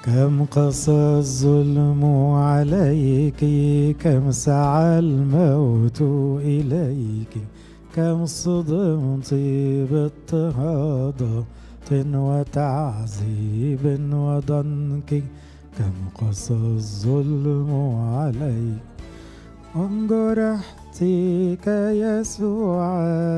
كم قسى الظلم عليك كم سعى الموت إليك كم صدمت باضطهاد وتعذيب وضنك كم قسى الظلم عليك وانجرحت كيسوع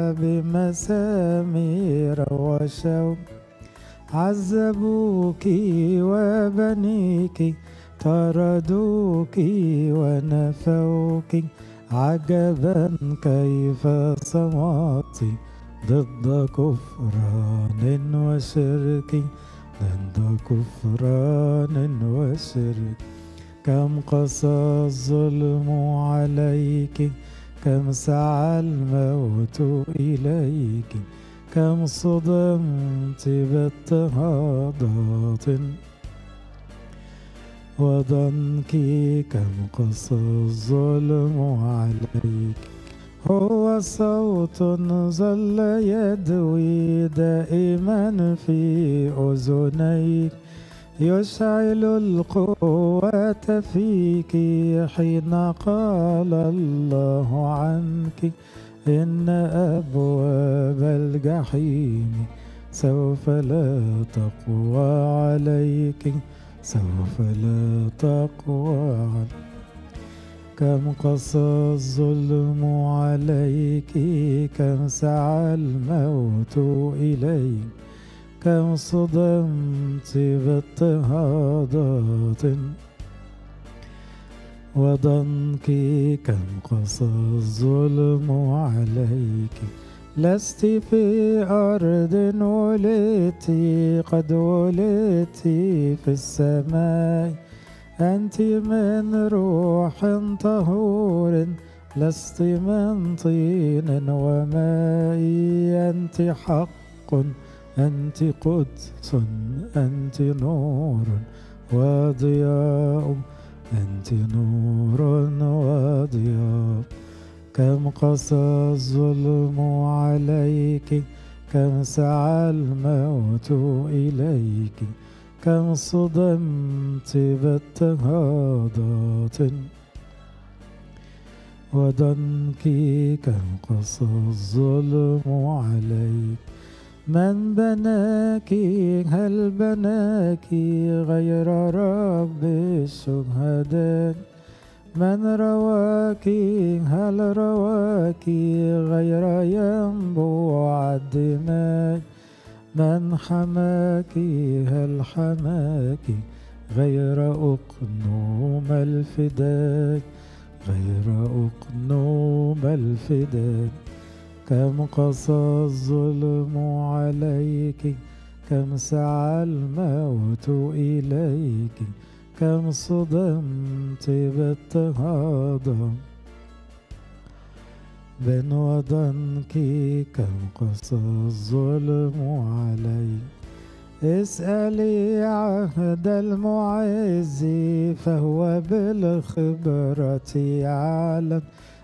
بمسامير وشوك عذبوك وبنيك طردوك ونفوك عجبا كيف صمت ضد كفران وشرك ضد كفران وشرك كم قسى الظلم عليك كم سعى الموت إليك كم صدمت باضطهادات وضنك كم قسى الظلم عليك هو صوت ظل يدوي دائما في أذنيك يشعل القوة فيك حين قال الله عنك إن أبواب الجحيم سوف لا تقوى عليك سوف لا تقوى عليك كم قسى الظلم عليك كم سعى الموت إليك كم صدمت باضطهادات وضنك كم قسى الظلم عليك لست في أرض ولدت قد ولدت في السماء أنت من روح طهور لست من طين وماء أنت حق أنت قدس أنت نور وضياء أنت نور وضياء كم قسى الظلم عليك كم سعى الموت إليك كم صدمت باضطهادات وضنك كم قسى الظلم عليك من بناك هل بناك غير رب الشهداء من رواك هل رواك غير ينبوع الدماء من حماك هل حماك غير أقنوم الفداء غير أقنوم الفداء كم قسى الظلم عليك كم سعى الموت إليك كم صدمت باضطهاد بن وضنك كم قسى الظلم عليك اسألي عهد المعز فهو بالخبرة يعلم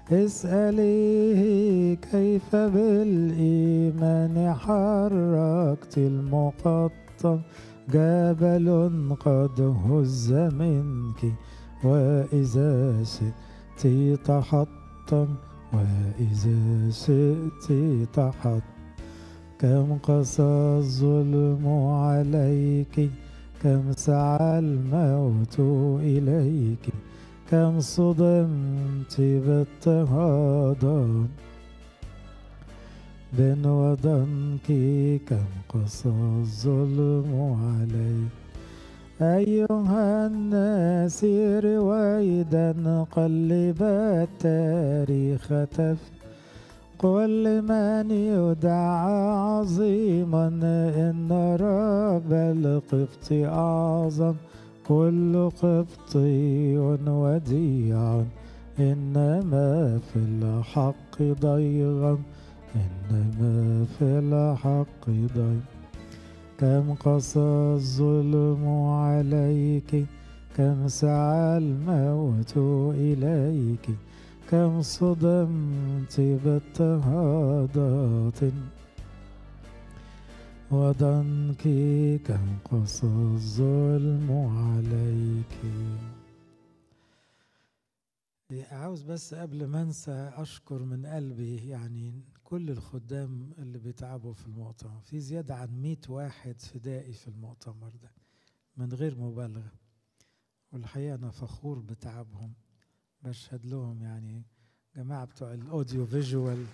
اسأليه كيف بالإيمان حركت المقطم جبل قد هز منك وإذا شئت تحطم وإذا شئت تحطم كم قسى الظلم عليك كم سعى الموت إليك كم صدمت باضطهاد بن وضنك كم قسى الظلم عليك أيها الناس رويدا قلب التاريخ تف قل لمن يدعى عظيما إن رب القبط أعظم كل قبطي وديع إنما في الحق ضيغا إنما في الحق ضيغا كم قسى الظلم عليك كم سعى الموت إليك كم صدمت باضطهادات وضنك كم قصى الظلم عليك عاوز بس قبل ما انسى اشكر من قلبي يعني كل الخدام اللي بيتعبوا في المؤتمر في زيادة عن مئة واحد فدائي في المؤتمر ده من غير مبالغة والحقيقة أنا فخور بتعبهم بشهد لهم يعني جماعة بتوع الأوديو فيجوال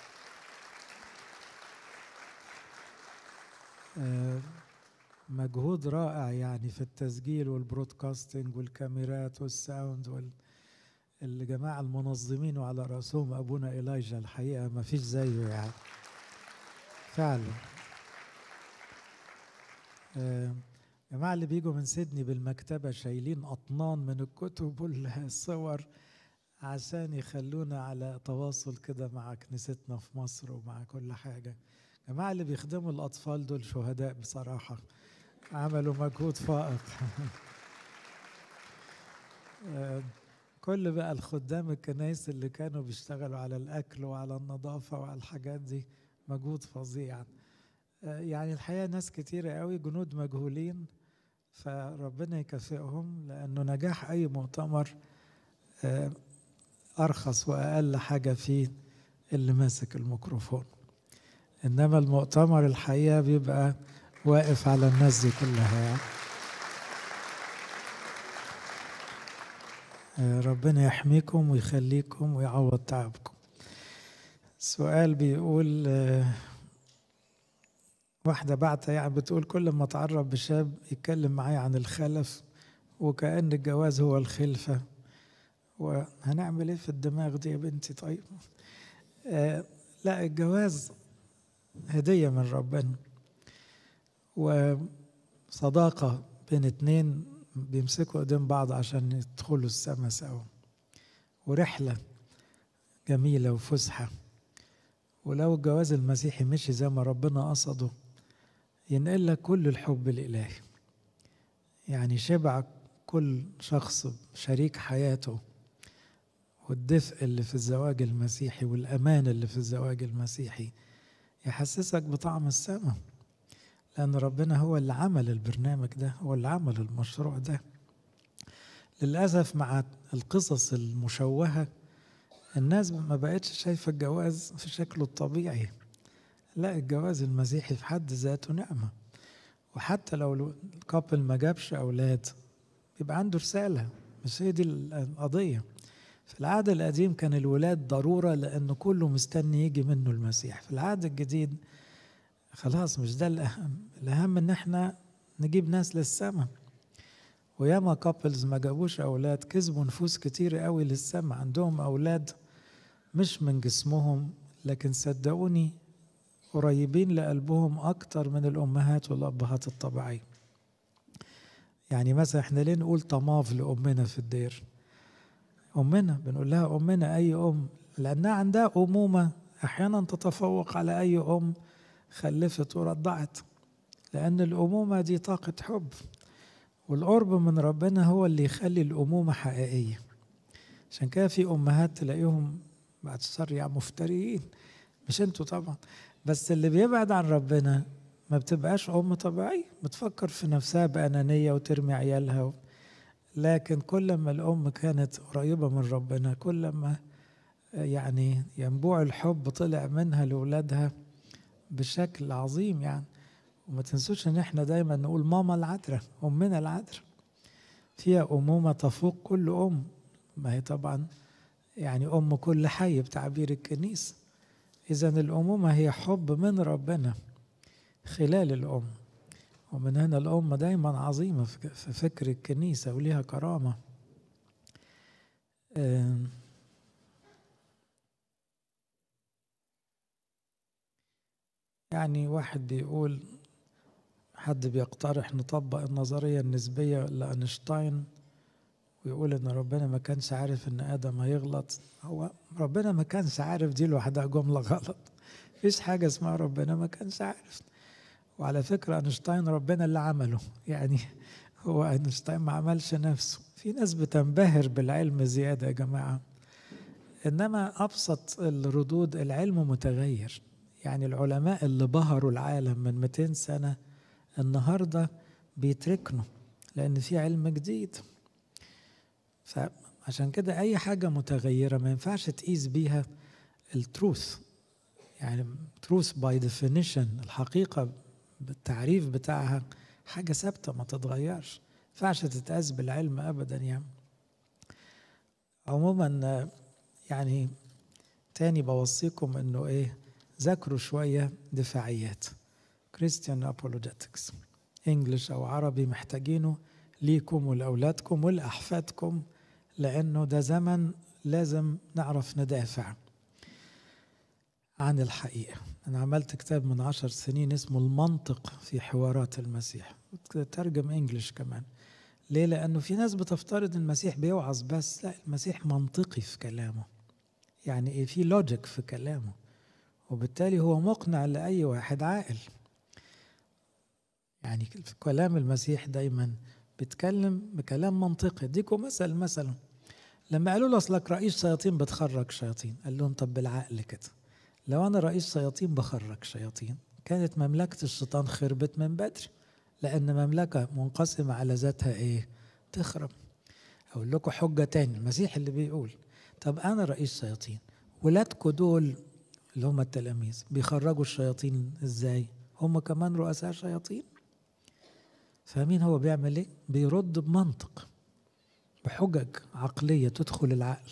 آه، مجهود رائع يعني في التسجيل والبرودكاستنج والكاميرات والساوند وال الجماعة المنظمين وعلى رأسهم أبونا إيلايجا الحقيقة ما فيش زيه يعني فعلا آه، جماعة اللي بيجوا من سيدني بالمكتبة شايلين أطنان من الكتب والصور عشان يخلونا على تواصل كده مع كنيستنا في مصر ومع كل حاجة جماعة اللي بيخدموا الأطفال دول شهداء بصراحة عملوا مجهود فائق آه، كل بقى الخدام الكنايس اللي كانوا بيشتغلوا على الأكل وعلى النظافة وعلى الحاجات دي مجهود فظيع آه، يعني الحقيقة ناس كتيرة قوي جنود مجهولين فربنا يكافئهم لأنه نجاح أي مؤتمر آه، أرخص وأقل حاجة فيه اللي ماسك الميكروفون إنما المؤتمر الحقيقة بيبقى واقف على الناس دي كلها يعني. آه، ربنا يحميكم ويخليكم ويعوض تعبكم السؤال بيقول آه، واحدة بعتها يعني بتقول كل ما اتعرف بشاب يتكلم معايا عن الخلف وكأن الجواز هو الخلفة وهنعمل ايه في الدماغ دي يا بنتي طيب آه لا الجواز هدية من ربنا وصداقة بين اتنين بيمسكوا ايدين بعض عشان يدخلوا السما سوا ورحلة جميلة وفسحة ولو الجواز المسيحي مشي زي ما ربنا قصده ينقل لك كل الحب الإلهي يعني شبع كل شخص شريك حياته والدفء اللي في الزواج المسيحي والأمان اللي في الزواج المسيحي يحسسك بطعم السماء لأن ربنا هو اللي عمل البرنامج ده هو اللي عمل المشروع ده للأسف مع القصص المشوهة الناس ما بقتش شايفة الجواز في شكله الطبيعي لا الجواز المسيحي في حد ذاته نعمة وحتى لو الكابل ما جابش أولاد يبقى عنده رسالة مش هي دي القضية في العهد القديم كان الولاد ضرورة لأنه كله مستني يجي منه المسيح في العهد الجديد خلاص مش ده الأهم الأهم إن احنا نجيب ناس للسماء وياما كابلز ما جابوش أولاد كسبوا نفوس كتير قوي للسماء عندهم أولاد مش من جسمهم لكن صدقوني قريبين لقلبهم أكتر من الأمهات والأبهات الطبيعية يعني مثلا احنا ليه نقول طماف لأمنا في الدير أمنا بنقول لها أمنا أي أم لأنها عندها أمومة أحيانا تتفوق على أي أم خلفت ورضعت لأن الأمومة دي طاقة حب والقرب من ربنا هو اللي يخلي الأمومة حقيقية عشان كده في أمهات تلاقيهم بعد الشر يعني مفتريين مش انتوا طبعا بس اللي بيبعد عن ربنا ما بتبقاش أم طبيعية بتفكر في نفسها بأنانية وترمي عيالها لكن كل ما الأم كانت قريبة من ربنا كل ما يعني ينبوع الحب طلع منها لأولادها بشكل عظيم يعني وما تنسوش ان احنا دايما نقول ماما العذراء امنا العذراء فيها امومه تفوق كل ام ما هي طبعا يعني ام كل حي بتعبير الكنيسه اذا الامومه هي حب من ربنا خلال الام ومن هنا الام دايما عظيمه في فكر الكنيسه وليها كرامه يعني واحد بيقول حد بيقترح نطبق النظرية النسبية لأينشتاين ويقول إن ربنا ما كانش عارف إن آدم هيغلط هو ربنا ما كانش عارف دي لوحدها جملة غلط مفيش حاجة اسمها ربنا ما كانش عارف وعلى فكرة أينشتاين ربنا اللي عمله يعني هو أينشتاين ما عملش نفسه في ناس بتنبهر بالعلم زيادة يا جماعة إنما أبسط الردود العلم متغير يعني العلماء اللي بهروا العالم من 200 سنة النهاردة بيتركنوا لأن في علم جديد فعشان كده أي حاجة متغيرة ما ينفعش تقيس بيها التروث يعني تروث باي ديفينيشن الحقيقة بالتعريف بتاعها حاجة ثابتة ما تتغيرش ما ينفعش تتقاس بالعلم أبدا يعني عموما يعني تاني بوصيكم انه ايه ذاكروا شوية دفاعيات كريستيان ابولوجيتكس انجلش او عربي محتاجينه ليكم ولأولادكم ولأحفادكم لأنه ده زمن لازم نعرف ندافع عن الحقيقة أنا عملت كتاب من عشر سنين اسمه المنطق في حوارات المسيح ترجم انجلش كمان ليه؟ لأنه في ناس بتفترض المسيح بيوعظ بس لا المسيح منطقي في كلامه يعني إيه في لوجيك في كلامه وبالتالي هو مقنع لأي واحد عاقل يعني في كلام المسيح دايما بيتكلم بكلام منطقي اديكم مثل مثلا لما قالوا له اصلك رئيس شياطين بتخرج شياطين قال لهم طب بالعقل كده لو انا رئيس شياطين بخرج شياطين كانت مملكه الشيطان خربت من بدري لان مملكه منقسمه على ذاتها ايه تخرب اقول لكم حجه تاني المسيح اللي بيقول طب انا رئيس شياطين ولادكم دول اللي هم التلاميذ بيخرجوا الشياطين ازاي هم كمان رؤساء شياطين فاهمين هو بيعمل ايه بيرد بمنطق بحجج عقلية تدخل العقل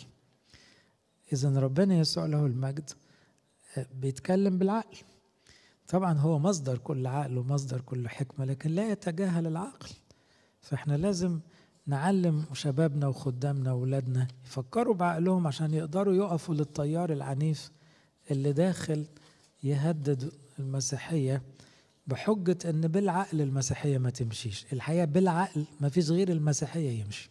إذا ربنا يسوع له المجد بيتكلم بالعقل طبعا هو مصدر كل عقل ومصدر كل حكمة لكن لا يتجاهل العقل فاحنا لازم نعلم شبابنا وخدامنا وولادنا يفكروا بعقلهم عشان يقدروا يقفوا للتيار العنيف اللي داخل يهدد المسيحية بحجة ان بالعقل المسيحية ما تمشيش الحقيقة بالعقل ما فيش غير المسيحية يمشي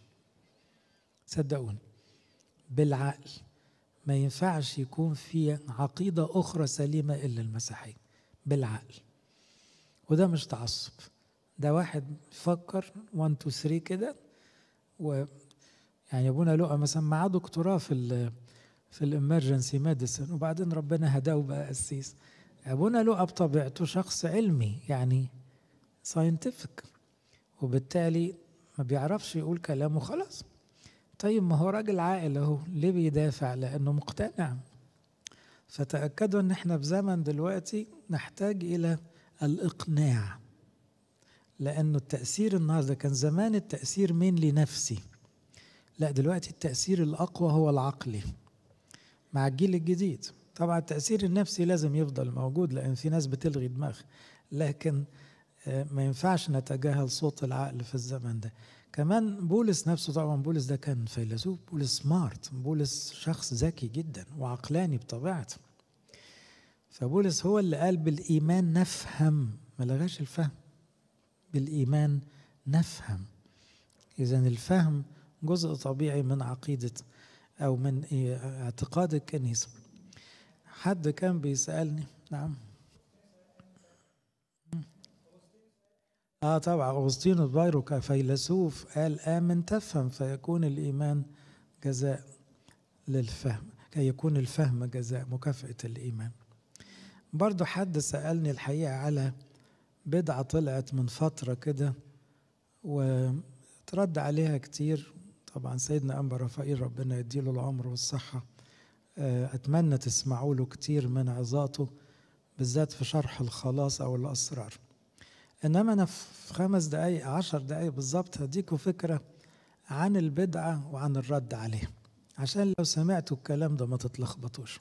صدقوني بالعقل ما ينفعش يكون في عقيدة أخرى سليمة إلا المسيحية بالعقل وده مش تعصب ده واحد يفكر 1 2 3 كده و يعني ابونا لقى مثلا معاه دكتوراه في ال في الامرجنسي ميديسن وبعدين ربنا هداه وبقى قسيس ابونا لقى بطبيعته شخص علمي يعني ساينتفك وبالتالي ما بيعرفش يقول كلامه خلاص طيب ما هو راجل عاقل اهو ليه بيدافع لانه مقتنع فتاكدوا ان احنا في زمن دلوقتي نحتاج الى الاقناع لانه التاثير النهارده كان زمان التاثير مين لنفسي لا دلوقتي التاثير الاقوى هو العقلي مع الجيل الجديد طبعا التاثير النفسي لازم يفضل موجود لان في ناس بتلغي دماغ لكن ما ينفعش نتجاهل صوت العقل في الزمن ده كمان بولس نفسه طبعا بولس ده كان فيلسوف بولس سمارت بولس شخص ذكي جدا وعقلاني بطبيعته فبولس هو اللي قال بالإيمان نفهم ما لغاش الفهم بالإيمان نفهم إذا الفهم جزء طبيعي من عقيدة أو من اعتقاد الكنيسة حد كان بيسألني نعم اه طبعا اغسطينوس بايرو كفيلسوف قال امن تفهم فيكون الايمان جزاء للفهم كي يكون الفهم جزاء مكافأة الإيمان برضو حد سألني الحقيقة على بدعة طلعت من فترة كده وترد عليها كتير طبعا سيدنا أنبا رفائيل ربنا يديله العمر والصحة أتمنى تسمعوا له كتير من عظاته بالذات في شرح الخلاص أو الأسرار إنما أنا في خمس دقايق عشر دقايق بالظبط هديكوا فكرة عن البدعة وعن الرد عليها عشان لو سمعتوا الكلام ده ما تتلخبطوش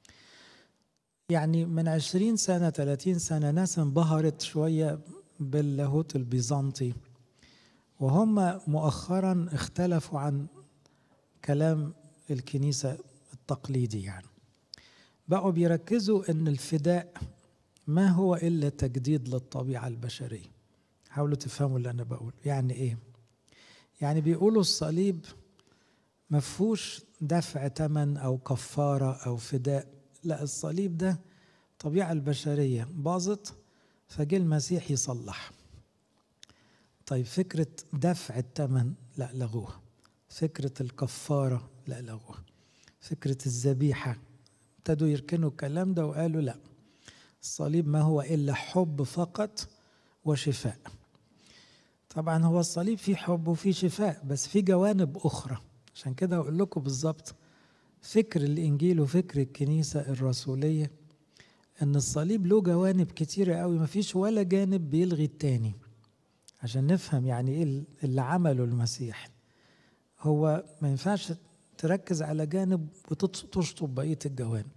يعني من عشرين سنة ثلاثين سنة ناس انبهرت شوية باللاهوت البيزنطي وهم مؤخرا اختلفوا عن كلام الكنيسة التقليدي يعني بقوا بيركزوا ان الفداء ما هو الا تجديد للطبيعه البشريه حاولوا تفهموا اللي انا بقول يعني ايه يعني بيقولوا الصليب مفهوش دفع ثمن او كفاره او فداء لا الصليب ده الطبيعه البشريه باظت فجه المسيح يصلح طيب فكره دفع الثمن لا لغوها فكره الكفاره لا لغوها فكره الذبيحه ابتدوا يركنوا الكلام ده وقالوا لا الصليب ما هو إلا حب فقط وشفاء طبعا هو الصليب فيه حب وفيه شفاء بس في جوانب أخرى عشان كده أقول لكم بالظبط فكر الإنجيل وفكر الكنيسة الرسولية إن الصليب له جوانب كتيرة قوي مفيش ولا جانب بيلغي التاني عشان نفهم يعني إيه اللي عمله المسيح هو ما ينفعش تركز على جانب وتشطب بقية الجوانب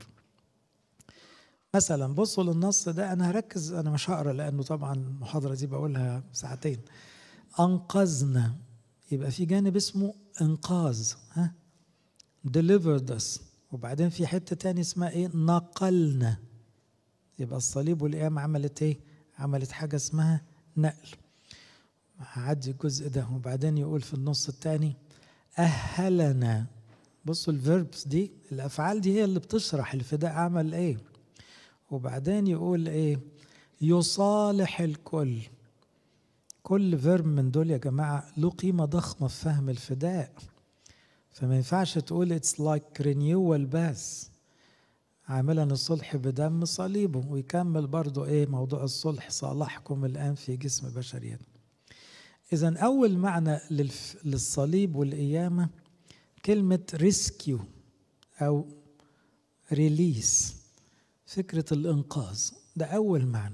مثلا بصوا للنص ده انا هركز انا مش هقرا لانه طبعا المحاضره دي بقولها ساعتين انقذنا يبقى في جانب اسمه انقاذ ها delivered us وبعدين في حته تاني اسمها ايه نقلنا يبقى الصليب والقيام عملت ايه عملت حاجه اسمها نقل هعدي الجزء ده وبعدين يقول في النص الثاني أهلنا بصوا الفيربس دي الأفعال دي هي اللي بتشرح الفداء عمل إيه وبعدين يقول إيه يصالح الكل كل فيرب من دول يا جماعة له قيمة ضخمة في فهم الفداء فما ينفعش تقول اتس لايك رينيوال بس عاملا الصلح بدم صليبه ويكمل برضو ايه موضوع الصلح صالحكم الان في جسم بشريته إذا أول معنى للصليب والقيامة كلمة ريسكيو أو ريليس فكرة الإنقاذ ده أول معنى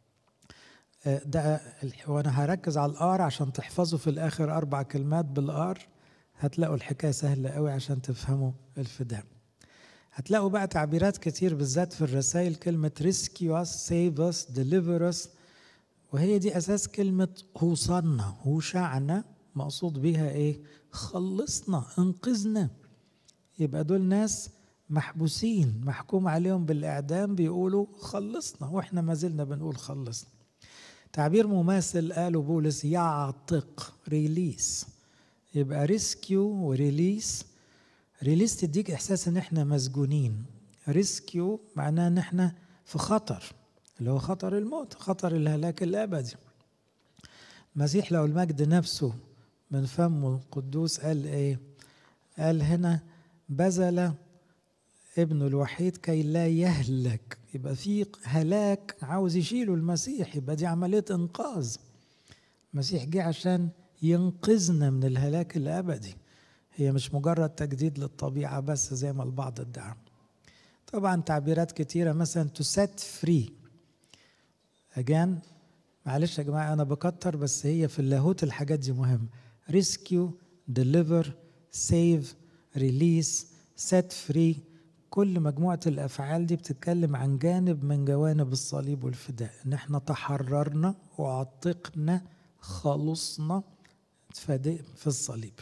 ده وأنا هركز على الآر عشان تحفظوا في الآخر أربع كلمات بالآر هتلاقوا الحكاية سهلة قوي عشان تفهموا الفداء هتلاقوا بقى تعبيرات كتير بالذات في الرسائل كلمة rescue us, save us, deliver us وهي دي أساس كلمة هوصلنا هوشعنا مقصود بيها إيه؟ خلصنا انقذنا يبقى دول ناس محبوسين محكوم عليهم بالإعدام بيقولوا خلصنا وإحنا ما زلنا بنقول خلصنا تعبير مماثل قاله بولس يعتق ريليس يبقى ريسكيو وريليس ريليس تديك إحساس إن إحنا مسجونين ريسكيو معناه إن إحنا في خطر اللي هو خطر الموت خطر الهلاك الأبدي المسيح لو المجد نفسه من فمه القدوس قال ايه قال هنا بذل ابنه الوحيد كي لا يهلك يبقى في هلاك عاوز يشيله المسيح يبقى دي عملية إنقاذ المسيح جه عشان ينقذنا من الهلاك الأبدي هي مش مجرد تجديد للطبيعة بس زي ما البعض ادعى طبعا تعبيرات كتيرة مثلا to set free اجان معلش يا جماعه انا بكتر بس هي في اللاهوت الحاجات دي مهمه ريسكيو ديليفر سيف ريليس سيت فري كل مجموعه الافعال دي بتتكلم عن جانب من جوانب الصليب والفداء ان احنا تحررنا وعتقنا خلصنا في الصليب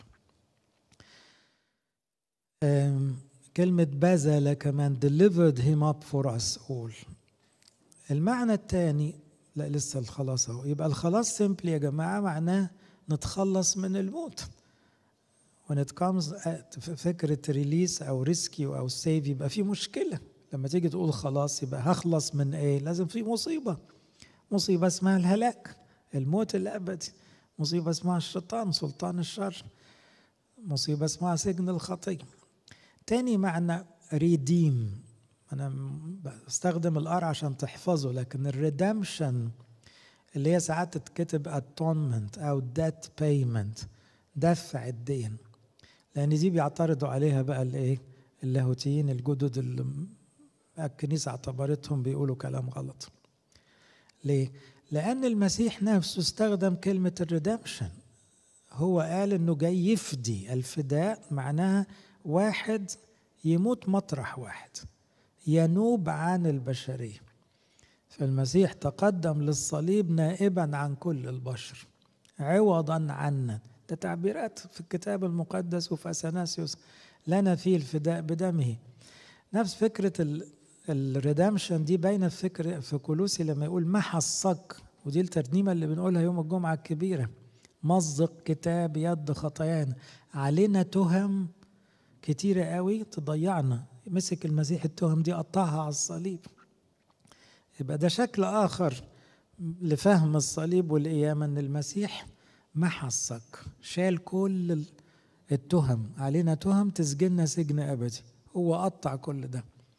كلمة بذل كمان delivered him up for us all المعنى الثاني لا لسه الخلاص اهو يبقى الخلاص سيمبلي يا جماعه معناه نتخلص من الموت when it comes فكره ريليس او ريسكيو او سيف يبقى في مشكله لما تيجي تقول خلاص يبقى هخلص من ايه لازم في مصيبه مصيبه اسمها الهلاك الموت الابدي مصيبه اسمها الشيطان سلطان الشر مصيبه اسمها سجن الخطيه تاني معنى ريديم انا بستخدم الار عشان تحفظه لكن الريدمشن اللي هي ساعات تتكتب اتونمنت او ديت بيمنت دفع الدين لان دي بيعترضوا عليها بقى الايه اللاهوتيين الجدد اللي الكنيسه اعتبرتهم بيقولوا كلام غلط ليه لان المسيح نفسه استخدم كلمه الريدمشن هو قال انه جاي يفدي الفداء معناها واحد يموت مطرح واحد ينوب عن البشريه فالمسيح تقدم للصليب نائبا عن كل البشر عوضا عنا ده تعبيرات في الكتاب المقدس وفي اثناسيوس لنا فيه الفداء بدمه نفس فكره الريدمشن دي باينه في فكر في كولوسي لما يقول محى الصك ودي الترنيمه اللي بنقولها يوم الجمعه الكبيره مزق كتاب يد خطايانا علينا تهم كتيرة قوي تضيعنا مسك المسيح التهم دي قطعها على الصليب يبقى ده شكل آخر لفهم الصليب والقيامة إن المسيح محى الصك شال كل التهم علينا تهم تسجننا سجن أبدي هو قطع كل ده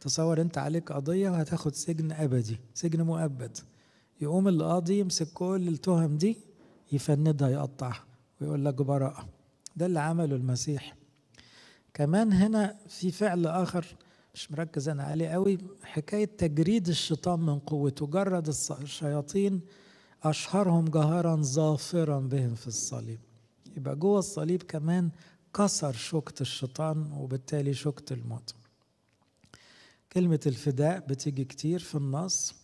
تصور انت عليك قضيه وهتاخد سجن ابدي سجن مؤبد يقوم القاضي يمسك كل التهم دي يفندها يقطعها ويقول لك براءه ده اللي عمله المسيح كمان هنا في فعل اخر مش مركز انا عليه قوي حكايه تجريد الشيطان من قوته جرد الشياطين اشهرهم جهرا ظافرا بهم في الصليب يبقى جوه الصليب كمان كسر شوكة الشيطان وبالتالي شوكة الموت كلمة الفداء بتيجي كتير في النص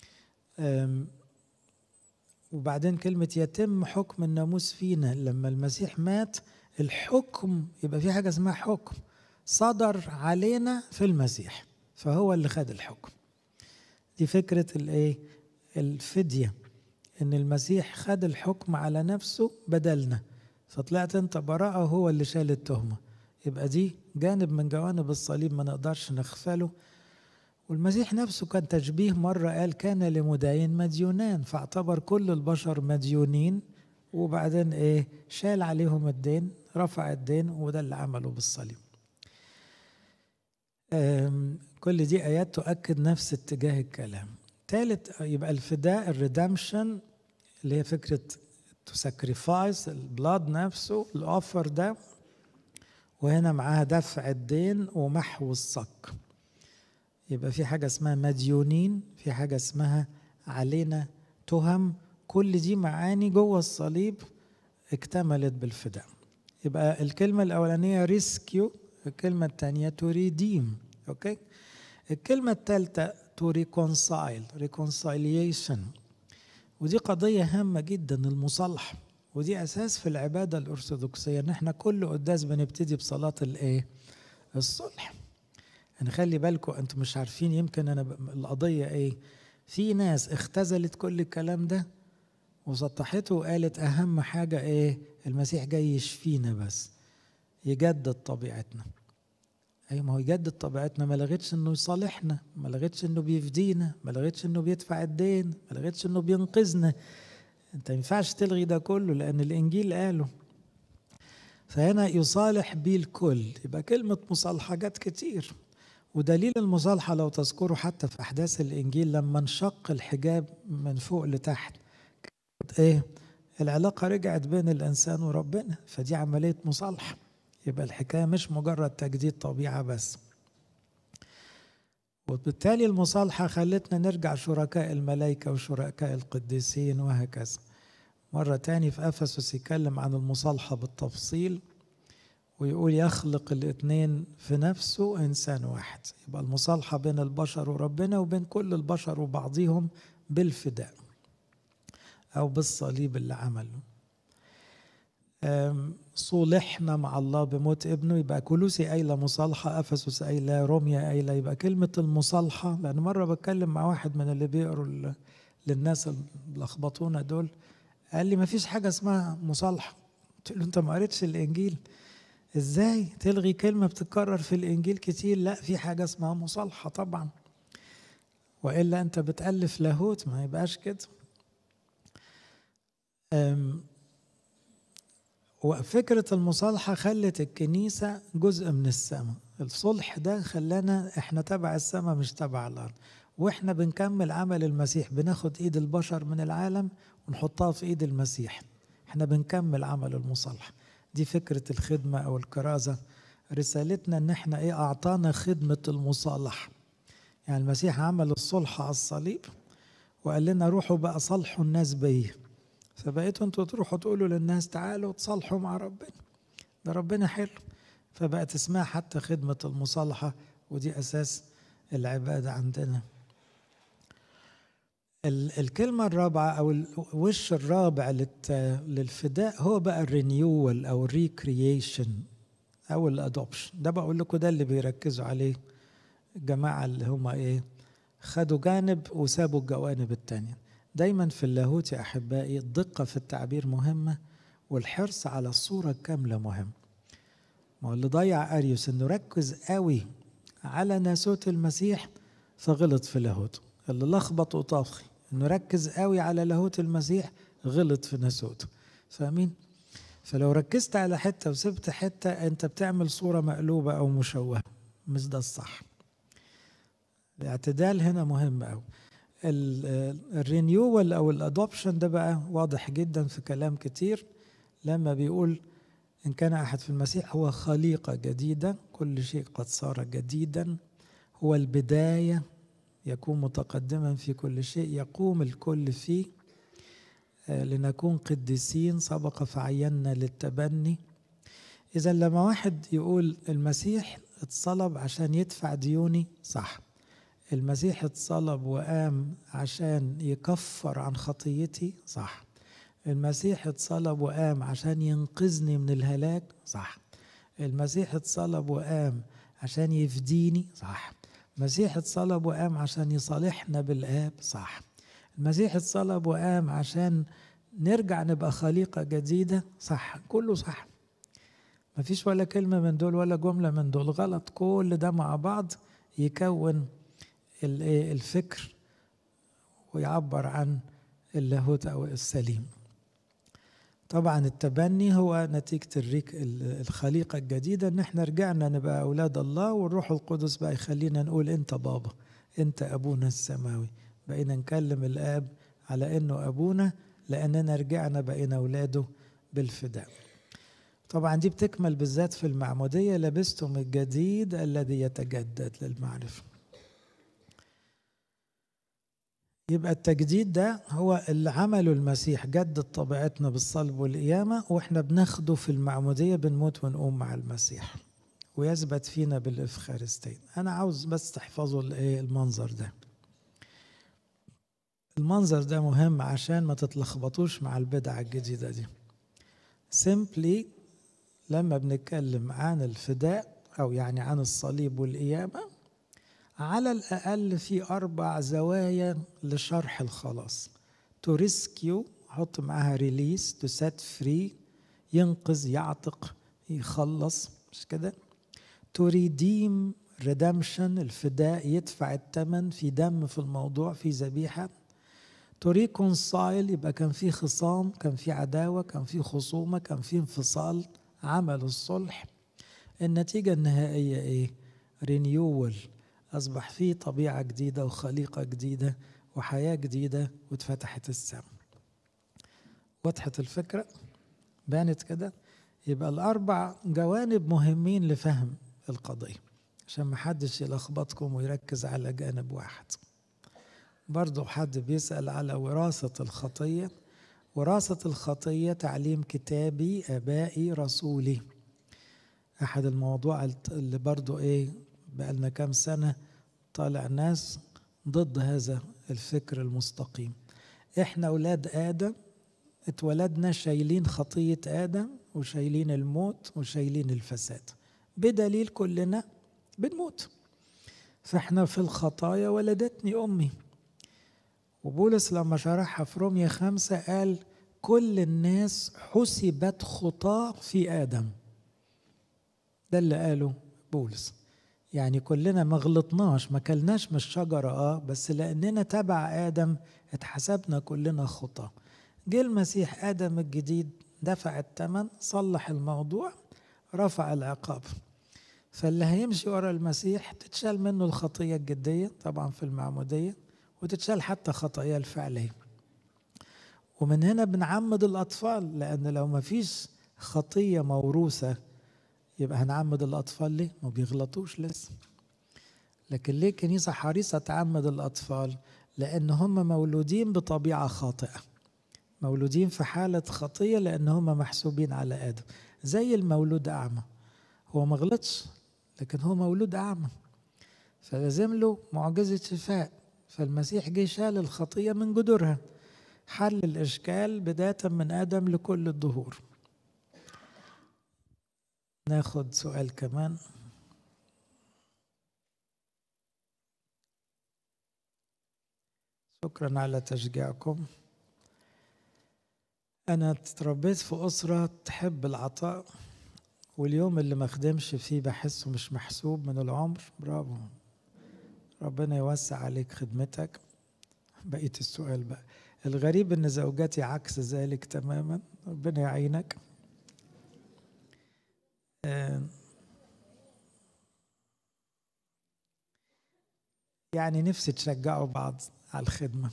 وبعدين كلمة يتم حكم الناموس فينا لما المسيح مات الحكم يبقى في حاجة اسمها حكم صدر علينا في المسيح فهو اللي خد الحكم دي فكرة الايه الفدية ان المسيح خد الحكم على نفسه بدلنا فطلعت انت براءة وهو اللي شال التهمة يبقى دي جانب من جوانب الصليب ما نقدرش نغفله والمسيح نفسه كان تشبيه مرة قال كان لمداين مديونان فاعتبر كل البشر مديونين وبعدين ايه شال عليهم الدين رفع الدين وده اللي عمله بالصليب كل دي آيات تؤكد نفس اتجاه الكلام ثالث يبقى الفداء الريدمشن اللي هي فكرة تو ساكريفايس البلاد نفسه الاوفر ده وهنا معاها دفع الدين ومحو الصك يبقى في حاجة اسمها مديونين في حاجة اسمها علينا تهم كل دي معاني جوه الصليب اكتملت بالفداء يبقى الكلمة الأولانية ريسكيو الكلمة الثانية تو ريديم اوكي الكلمة الثالثة تو ريكونسايل ريكونسايليشن ودي قضية هامة جدا المصالحة ودي أساس في العبادة الأرثوذكسية إن إحنا كل قداس بنبتدي بصلاة الإيه؟ الصلح. يعني خلي بالكم أنتم مش عارفين يمكن أنا القضية إيه؟ في ناس اختزلت كل الكلام ده وسطحته وقالت أهم حاجة إيه؟ المسيح جاي يشفينا بس يجدد طبيعتنا. ايوه ما هو يجدد طبيعتنا ما لغتش انه يصالحنا ما لغتش انه بيفدينا ما لغتش انه بيدفع الدين ما لغتش انه بينقذنا انت ما ينفعش تلغي ده كله لان الانجيل قاله فهنا يصالح بيه الكل يبقى كلمة مصالحة جت كتير ودليل المصالحة لو تذكروا حتى في أحداث الإنجيل لما انشق الحجاب من فوق لتحت إيه العلاقة رجعت بين الإنسان وربنا فدي عملية مصالحة يبقى الحكاية مش مجرد تجديد طبيعة بس وبالتالي المصالحة خلتنا نرجع شركاء الملائكة وشركاء القديسين وهكذا مرة تاني في أفسس يتكلم عن المصالحة بالتفصيل ويقول يخلق الاثنين في نفسه إنسان واحد يبقى المصالحة بين البشر وربنا وبين كل البشر وبعضهم بالفداء أو بالصليب اللي عمله صولحنا مع الله بموت ابنه يبقى كلوسي قايلة مصالحة أفسس قايلة روميا قايلة يبقى كلمة المصالحة لأن مرة بتكلم مع واحد من اللي بيقروا للناس اللي لخبطونا دول قال لي ما فيش حاجة اسمها مصالحة قلت له أنت ما قريتش الإنجيل إزاي تلغي كلمة بتتكرر في الإنجيل كتير لا في حاجة اسمها مصالحة طبعا وإلا أنت بتألف لاهوت ما يبقاش كده وفكرة المصالحة خلت الكنيسة جزء من السماء الصلح ده خلانا احنا تبع السماء مش تبع الأرض واحنا بنكمل عمل المسيح بناخد ايد البشر من العالم ونحطها في ايد المسيح احنا بنكمل عمل المصالحة دي فكرة الخدمة او الكرازة رسالتنا ان احنا ايه اعطانا خدمة المصالحة يعني المسيح عمل الصلح على الصليب وقال لنا روحوا بقى صلحوا الناس بيه فبقيتوا انتوا تروحوا تقولوا للناس تعالوا تصالحوا مع ربنا ده ربنا حلو فبقت اسمها حتى خدمة المصالحة ودي أساس العبادة عندنا الكلمة الرابعة أو الوش الرابع للفداء هو بقى الرينيوال أو الريكرييشن أو الأدوبشن ده بقول لكم ده اللي بيركزوا عليه الجماعة اللي هم إيه خدوا جانب وسابوا الجوانب التانية دايما في اللاهوت يا احبائي الدقه في التعبير مهمه والحرص على الصوره الكامله مهم ما هو اللي ضيع اريوس انه ركز قوي على ناسوت المسيح فغلط في لاهوته اللي لخبط وطافخي انه ركز قوي على لاهوت المسيح غلط في ناسوته فاهمين فلو ركزت على حته وسبت حته انت بتعمل صوره مقلوبه او مشوهه مش ده الصح الاعتدال هنا مهم قوي الرينيوال او الادوبشن ده بقى واضح جدا في كلام كتير لما بيقول ان كان احد في المسيح هو خليقه جديده كل شيء قد صار جديدا هو البدايه يكون متقدما في كل شيء يقوم الكل فيه لنكون قديسين سبق فعينا للتبني اذا لما واحد يقول المسيح اتصلب عشان يدفع ديوني صح المسيح اتصلب وقام عشان يكفر عن خطيتي صح المسيح اتصلب وقام عشان ينقذني من الهلاك صح المسيح اتصلب وقام عشان يفديني صح المسيح اتصلب وقام عشان يصالحنا بالآب صح المسيح اتصلب وقام عشان نرجع نبقى خليقة جديدة صح كله صح مفيش ولا كلمة من دول ولا جملة من دول غلط كل ده مع بعض يكون الفكر ويعبر عن اللاهوت أو السليم طبعا التبني هو نتيجة الريك الخليقة الجديدة ان احنا رجعنا نبقى أولاد الله والروح القدس بقى يخلينا نقول انت بابا انت أبونا السماوي بقينا نكلم الآب على انه أبونا لأننا رجعنا بقينا أولاده بالفداء طبعا دي بتكمل بالذات في المعمودية لبستم الجديد الذي يتجدد للمعرفة يبقى التجديد ده هو اللي عمله المسيح جدد طبيعتنا بالصلب والقيامة واحنا بناخده في المعمودية بنموت ونقوم مع المسيح ويثبت فينا بالإفخارستين أنا عاوز بس تحفظوا المنظر ده المنظر ده مهم عشان ما تتلخبطوش مع البدعة الجديدة دي simply لما بنتكلم عن الفداء أو يعني عن الصليب والقيامة على الأقل في أربع زوايا لشرح الخلاص to rescue حط معاها release to set free ينقذ يعتق يخلص مش كده to redeem redemption الفداء يدفع الثمن في دم في الموضوع في ذبيحة to reconcile يبقى كان في خصام كان في عداوة كان في خصومة كان في انفصال عمل الصلح النتيجة النهائية ايه renewal أصبح فيه طبيعة جديدة وخليقة جديدة وحياة جديدة واتفتحت السماء وضحت الفكرة بانت كده يبقى الأربع جوانب مهمين لفهم القضية عشان ما حدش يلخبطكم ويركز على جانب واحد برضو حد بيسأل على وراثة الخطية وراثة الخطية تعليم كتابي آبائي رسولي أحد المواضوع اللي برضو إيه بقالنا كام سنة طالع ناس ضد هذا الفكر المستقيم احنا أولاد آدم اتولدنا شايلين خطية آدم وشايلين الموت وشايلين الفساد بدليل كلنا بنموت فاحنا في الخطايا ولدتني أمي وبولس لما شرحها في رومية خمسة قال كل الناس حسبت خطاة في آدم ده اللي قاله بولس يعني كلنا ما غلطناش ما كلناش من الشجرة اه بس لأننا تبع آدم اتحسبنا كلنا خطاة جه المسيح آدم الجديد دفع الثمن صلح الموضوع رفع العقاب فاللي هيمشي ورا المسيح تتشال منه الخطية الجدية طبعا في المعمودية وتتشال حتى خطايا الفعلية ومن هنا بنعمد الأطفال لأن لو ما فيش خطية موروثة يبقى هنعمد الأطفال ليه؟ ما بيغلطوش لسه لكن ليه كنيسة حريصة تعمد الأطفال؟ لأن هم مولودين بطبيعة خاطئة مولودين في حالة خطية لأن هم محسوبين على آدم زي المولود أعمى هو ما غلطش لكن هو مولود أعمى فلازم له معجزة شفاء فالمسيح جه شال الخطية من جذورها حل الإشكال بداية من آدم لكل الدهور ناخد سؤال كمان شكرا على تشجيعكم أنا اتربيت في أسرة تحب العطاء واليوم اللي ما خدمش فيه بحسه مش محسوب من العمر برافو ربنا يوسع عليك خدمتك بقية السؤال بقى الغريب ان زوجتي عكس ذلك تماما ربنا يعينك يعني نفسي تشجعوا بعض على الخدمة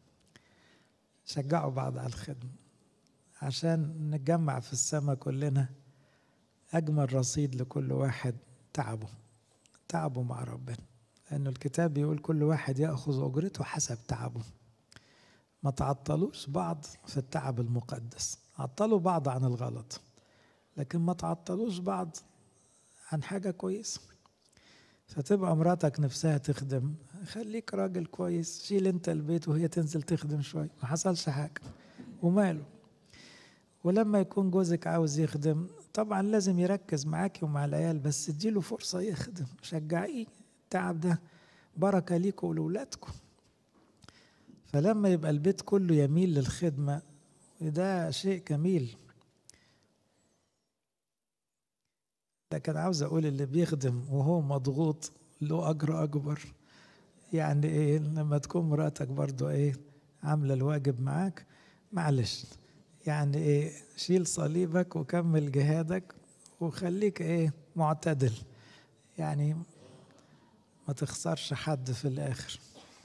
شجعوا بعض على الخدمة عشان نتجمع في السماء كلنا أجمل رصيد لكل واحد تعبه تعبه مع ربنا لأنه الكتاب بيقول كل واحد يأخذ أجرته حسب تعبه ما تعطلوش بعض في التعب المقدس عطلوا بعض عن الغلط لكن ما تعطلوش بعض عن حاجة كويسة فتبقى مراتك نفسها تخدم خليك راجل كويس شيل انت البيت وهي تنزل تخدم شوية ما حصلش حاجة وماله ولما يكون جوزك عاوز يخدم طبعا لازم يركز معاكي ومع العيال بس اديله فرصة يخدم شجعيه التعب ده بركة ليكم ولولادكم فلما يبقى البيت كله يميل للخدمة ده شيء جميل لكن عاوز اقول اللي بيخدم وهو مضغوط له اجر اكبر يعني ايه لما تكون مراتك برضو ايه عامله الواجب معاك معلش يعني ايه شيل صليبك وكمل جهادك وخليك ايه معتدل يعني ما تخسرش حد في الاخر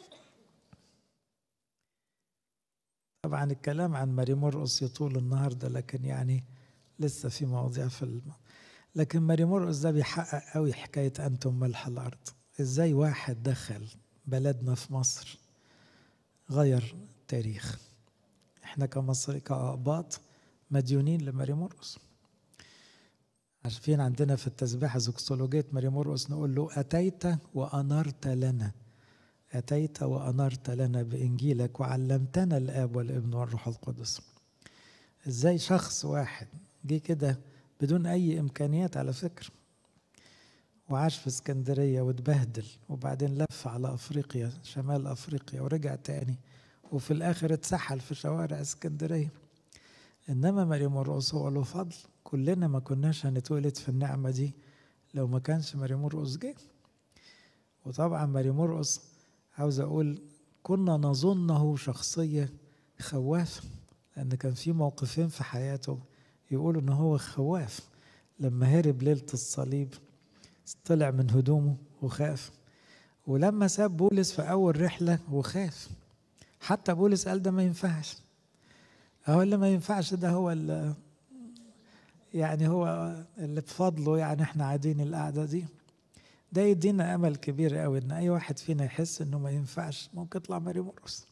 طبعا الكلام عن ماري مرقص يطول النهارده لكن يعني لسه في مواضيع في الم... لكن ماري مرقص ده بيحقق قوي حكايه انتم ملح الارض ازاي واحد دخل بلدنا في مصر غير التاريخ احنا كمصري كأقباط مديونين لماري مرقص عارفين عندنا في التسبيحة زوكسولوجية ماري مرقص نقول له أتيت وأنرت لنا أتيت وأنرت لنا بإنجيلك وعلمتنا الآب والابن والروح القدس إزاي شخص واحد جه كده بدون أي إمكانيات على فكرة وعاش في اسكندرية واتبهدل وبعدين لف على أفريقيا شمال أفريقيا ورجع تاني وفي الآخر اتسحل في شوارع اسكندرية إنما مريم مرقص هو له فضل كلنا ما كناش هنتولد في النعمة دي لو ما كانش مريم مرقص جه وطبعا مريم مرقص عاوز أقول كنا نظنه شخصية خوافة لأن كان في موقفين في حياته يقولوا إن هو خواف لما هرب ليلة الصليب طلع من هدومه وخاف ولما ساب بولس في أول رحلة وخاف حتى بولس قال ده ما ينفعش هو اللي ما ينفعش ده هو اللي يعني هو اللي بفضله يعني احنا قاعدين القعده دي ده يدينا امل كبير قوي ان اي واحد فينا يحس انه ما ينفعش ممكن يطلع ماري مرقص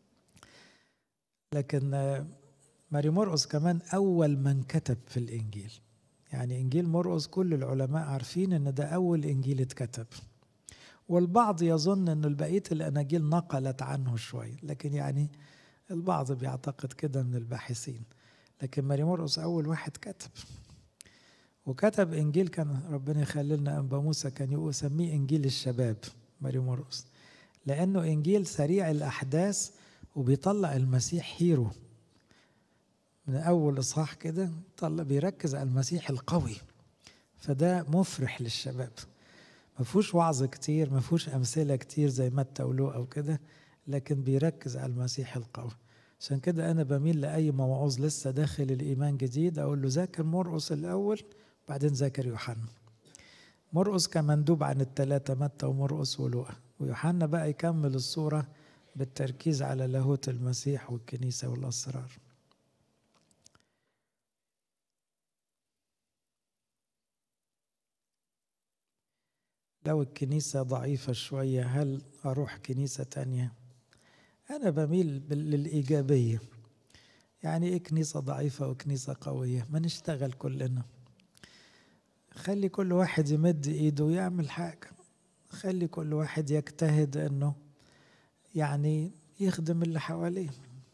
لكن ماري مرقص كمان اول من كتب في الانجيل يعني انجيل مرقص كل العلماء عارفين ان ده اول انجيل اتكتب والبعض يظن ان بقيه الاناجيل نقلت عنه شوي لكن يعني البعض بيعتقد كده من الباحثين لكن ماري مرقص اول واحد كتب وكتب انجيل كان ربنا يخلي لنا انبا موسى كان يسميه انجيل الشباب ماري مرقص لانه انجيل سريع الاحداث وبيطلع المسيح هيرو من اول اصحاح كده طلع بيركز على المسيح القوي فده مفرح للشباب ما فيهوش وعظ كتير ما فيهوش امثله كتير زي متى ولوقا وكده لكن بيركز على المسيح القوي عشان كده انا بميل لاي موعوظ لسه داخل الايمان جديد اقول له ذاكر مرقص الاول بعدين ذاكر يوحنا مرقص كمندوب عن الثلاثه متى ومرقص ولوقا ويوحنا بقى يكمل الصوره بالتركيز على لاهوت المسيح والكنيسه والاسرار لو الكنيسة ضعيفة شوية هل أروح كنيسة تانية أنا بميل للإيجابية يعني إيه كنيسة ضعيفة وكنيسة قوية ما نشتغل كلنا خلي كل واحد يمد إيده ويعمل حاجة خلي كل واحد يجتهد أنه يعني يخدم اللي حواليه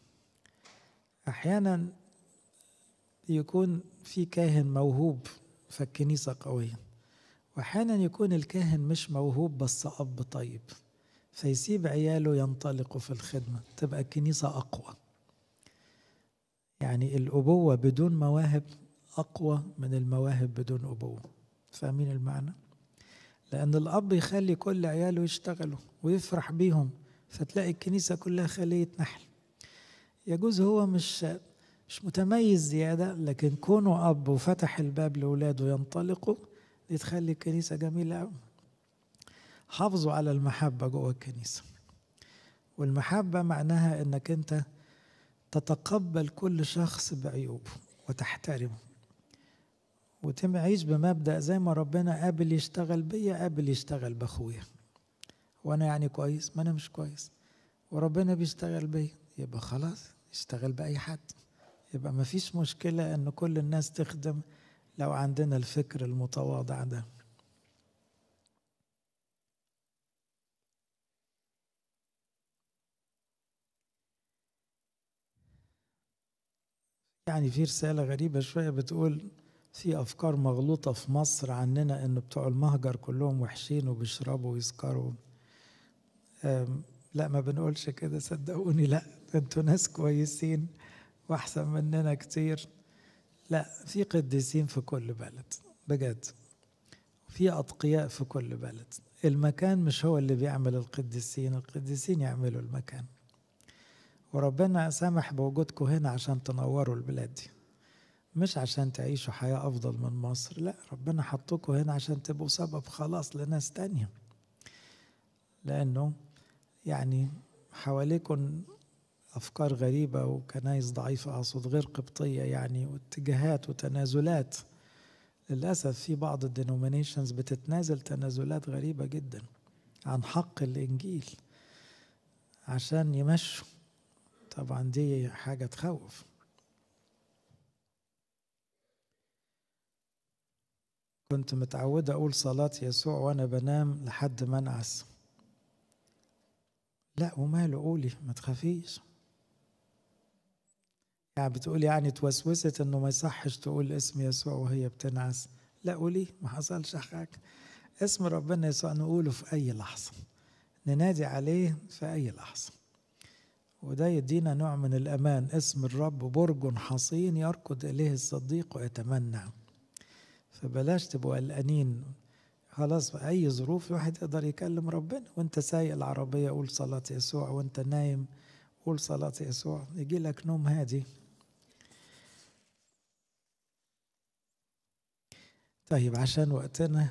أحيانا يكون في كاهن موهوب فالكنيسة قوية واحيانا يكون الكاهن مش موهوب بس اب طيب فيسيب عياله ينطلقوا في الخدمه تبقى الكنيسه اقوى يعني الابوه بدون مواهب اقوى من المواهب بدون ابوه فاهمين المعنى لان الاب يخلي كل عياله يشتغلوا ويفرح بيهم فتلاقي الكنيسه كلها خليه نحل يجوز هو مش مش متميز زياده لكن كونه اب وفتح الباب لاولاده ينطلقوا دي تخلي الكنيسة جميلة أوي حافظوا على المحبة جوه الكنيسة والمحبة معناها انك انت تتقبل كل شخص بعيوبه وتحترمه وتعيش بمبدأ زي ما ربنا قابل يشتغل بيا قابل يشتغل بأخويا وأنا يعني كويس ما أنا مش كويس وربنا بيشتغل بيا يبقى خلاص يشتغل بأي حد يبقى ما فيش مشكلة إن كل الناس تخدم لو عندنا الفكر المتواضع ده يعني في رسالة غريبة شوية بتقول في أفكار مغلوطة في مصر عننا إن بتوع المهجر كلهم وحشين وبيشربوا ويسكروا لا ما بنقولش كده صدقوني لا انتوا ناس كويسين واحسن مننا كتير لا في قديسين في كل بلد بجد في أتقياء في كل بلد المكان مش هو اللي بيعمل القديسين القديسين يعملوا المكان وربنا سمح بوجودكم هنا عشان تنوروا البلاد دي مش عشان تعيشوا حياة أفضل من مصر لا ربنا حطوكم هنا عشان تبقوا سبب خلاص لناس تانية لأنه يعني حواليكم أفكار غريبة وكنايس ضعيفة أقصد غير قبطية يعني واتجاهات وتنازلات للأسف في بعض الدينومينيشنز بتتنازل تنازلات غريبة جدا عن حق الإنجيل عشان يمشوا طبعا دي حاجة تخوف كنت متعودة أقول صلاة يسوع وأنا بنام لحد ما أنعس لا وماله قولي ما تخافيش يعني بتقول يعني توسوست انه ما يصحش تقول اسم يسوع وهي بتنعس لا قولي ما حصلش حاجة اسم ربنا يسوع نقوله في أي لحظة ننادي عليه في أي لحظة وده يدينا نوع من الأمان اسم الرب برج حصين يركض إليه الصديق ويتمنى فبلاش تبقوا قلقانين خلاص في أي ظروف الواحد يقدر يكلم ربنا وأنت سايق العربية قول صلاة يسوع وأنت نايم قول صلاة يسوع يجي لك نوم هادي طيب عشان وقتنا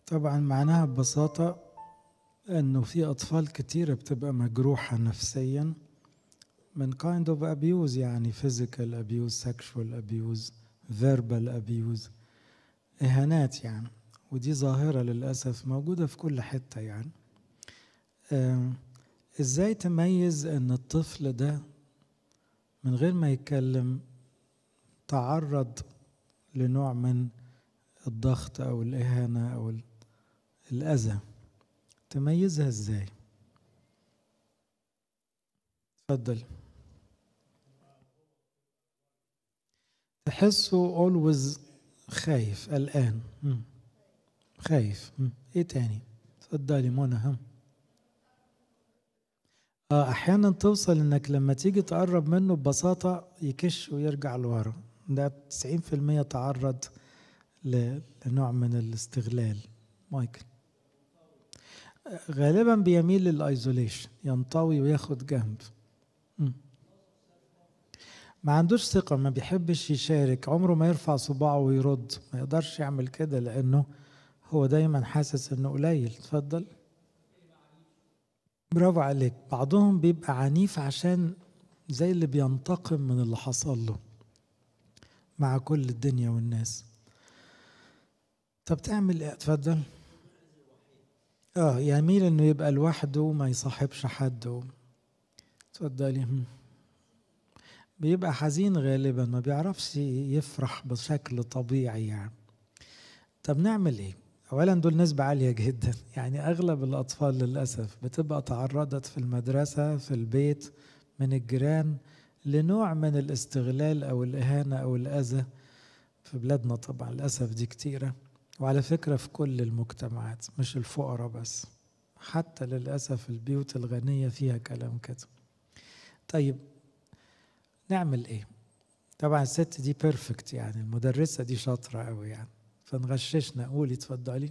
طبعا معناها ببساطة انه في اطفال كتيرة بتبقى مجروحة نفسيا من kind of abuse يعني physical abuse sexual abuse verbal abuse إهانات يعني ودي ظاهرة للأسف موجودة في كل حتة يعني إزاي تميز إن الطفل ده من غير ما يتكلم تعرض لنوع من الضغط أو الإهانة أو الأذى تميزها إزاي تفضل تحسه always خايف قلقان خايف ايه تاني اتفضلي منى هم اه احيانا توصل انك لما تيجي تقرب منه ببساطة يكش ويرجع لورا ده 90% تعرض لنوع من الاستغلال مايكل غالبا بيميل للايزوليشن ينطوي وياخد جنب ما عندوش ثقة ما بيحبش يشارك عمره ما يرفع صباعه ويرد ما يقدرش يعمل كده لأنه هو دايما حاسس انه قليل اتفضل برافو عليك بعضهم بيبقى عنيف عشان زي اللي بينتقم من اللي حصل له مع كل الدنيا والناس طب تعمل ايه اتفضل اه يميل انه يبقى لوحده وما يصاحبش حد اتفضلي بيبقى حزين غالبا ما بيعرفش يفرح بشكل طبيعي يعني طب نعمل ايه اولا دول نسبة عالية جدا يعني اغلب الاطفال للاسف بتبقى تعرضت في المدرسة في البيت من الجيران لنوع من الاستغلال او الاهانة او الاذى في بلادنا طبعا للاسف دي كتيرة وعلى فكرة في كل المجتمعات مش الفقراء بس حتى للأسف البيوت الغنية فيها كلام كده طيب نعمل ايه طبعا الست دي بيرفكت يعني المدرسة دي شاطرة قوي يعني فنغششنا قولي اتفضلي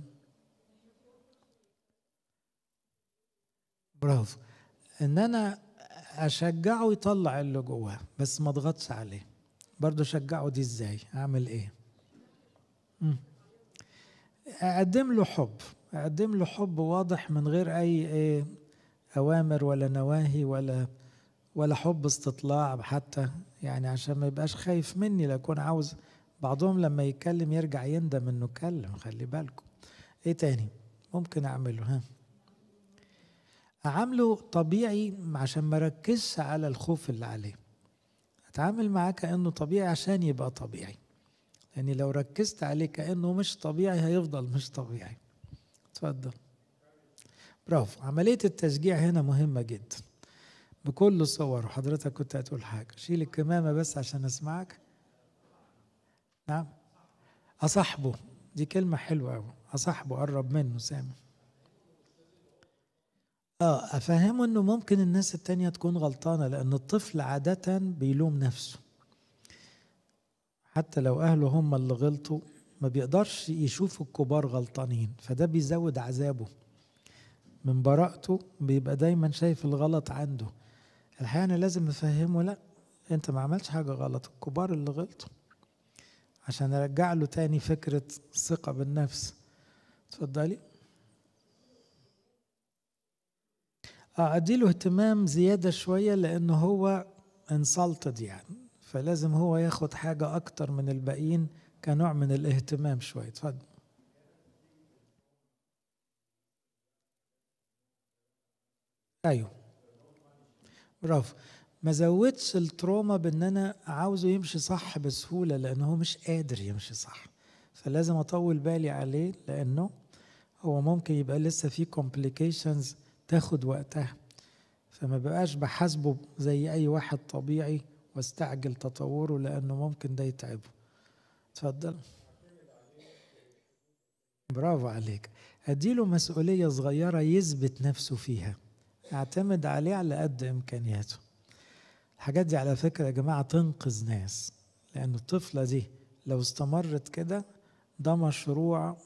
برافو ان انا اشجعه يطلع اللي جواه بس ما اضغطش عليه برضه اشجعه دي ازاي اعمل ايه مم. اقدم له حب اقدم له حب واضح من غير اي ايه اوامر ولا نواهي ولا ولا حب استطلاع حتى يعني عشان ما يبقاش خايف مني لكون عاوز بعضهم لما يتكلم يرجع يندم انه اتكلم خلي بالكم ايه تاني ممكن اعمله ها اعامله طبيعي عشان ما ركزش على الخوف اللي عليه اتعامل معاه كانه طبيعي عشان يبقى طبيعي يعني لو ركزت عليه كانه مش طبيعي هيفضل مش طبيعي اتفضل برافو عمليه التشجيع هنا مهمه جدا بكل صوره حضرتك كنت هتقول حاجه شيل الكمامه بس عشان اسمعك نعم أصاحبه دي كلمة حلوة أوي أصاحبه قرب منه سامي اه افهمه انه ممكن الناس التانية تكون غلطانة لان الطفل عادة بيلوم نفسه حتى لو اهله هم اللي غلطوا ما بيقدرش يشوف الكبار غلطانين فده بيزود عذابه من براءته بيبقى دايما شايف الغلط عنده الحقيقة انا لازم افهمه لا انت ما عملتش حاجة غلط الكبار اللي غلطوا عشان ارجع له تاني فكرة الثقة بالنفس اتفضلي اديله اهتمام زيادة شوية لانه هو انسلتد يعني فلازم هو ياخد حاجة اكتر من الباقيين كنوع من الاهتمام شوية اتفضل ايوه برافو ما زودش التروما بان انا عاوزه يمشي صح بسهوله لانه هو مش قادر يمشي صح فلازم اطول بالي عليه لانه هو ممكن يبقى لسه في كومبليكيشنز تاخد وقتها فما بقاش بحاسبه زي اي واحد طبيعي واستعجل تطوره لانه ممكن ده يتعبه اتفضل برافو عليك اديله مسؤوليه صغيره يثبت نفسه فيها اعتمد عليه على قد امكانياته الحاجات دي على فكرة يا جماعة تنقذ ناس لأن الطفلة دي لو استمرت كده ده مشروع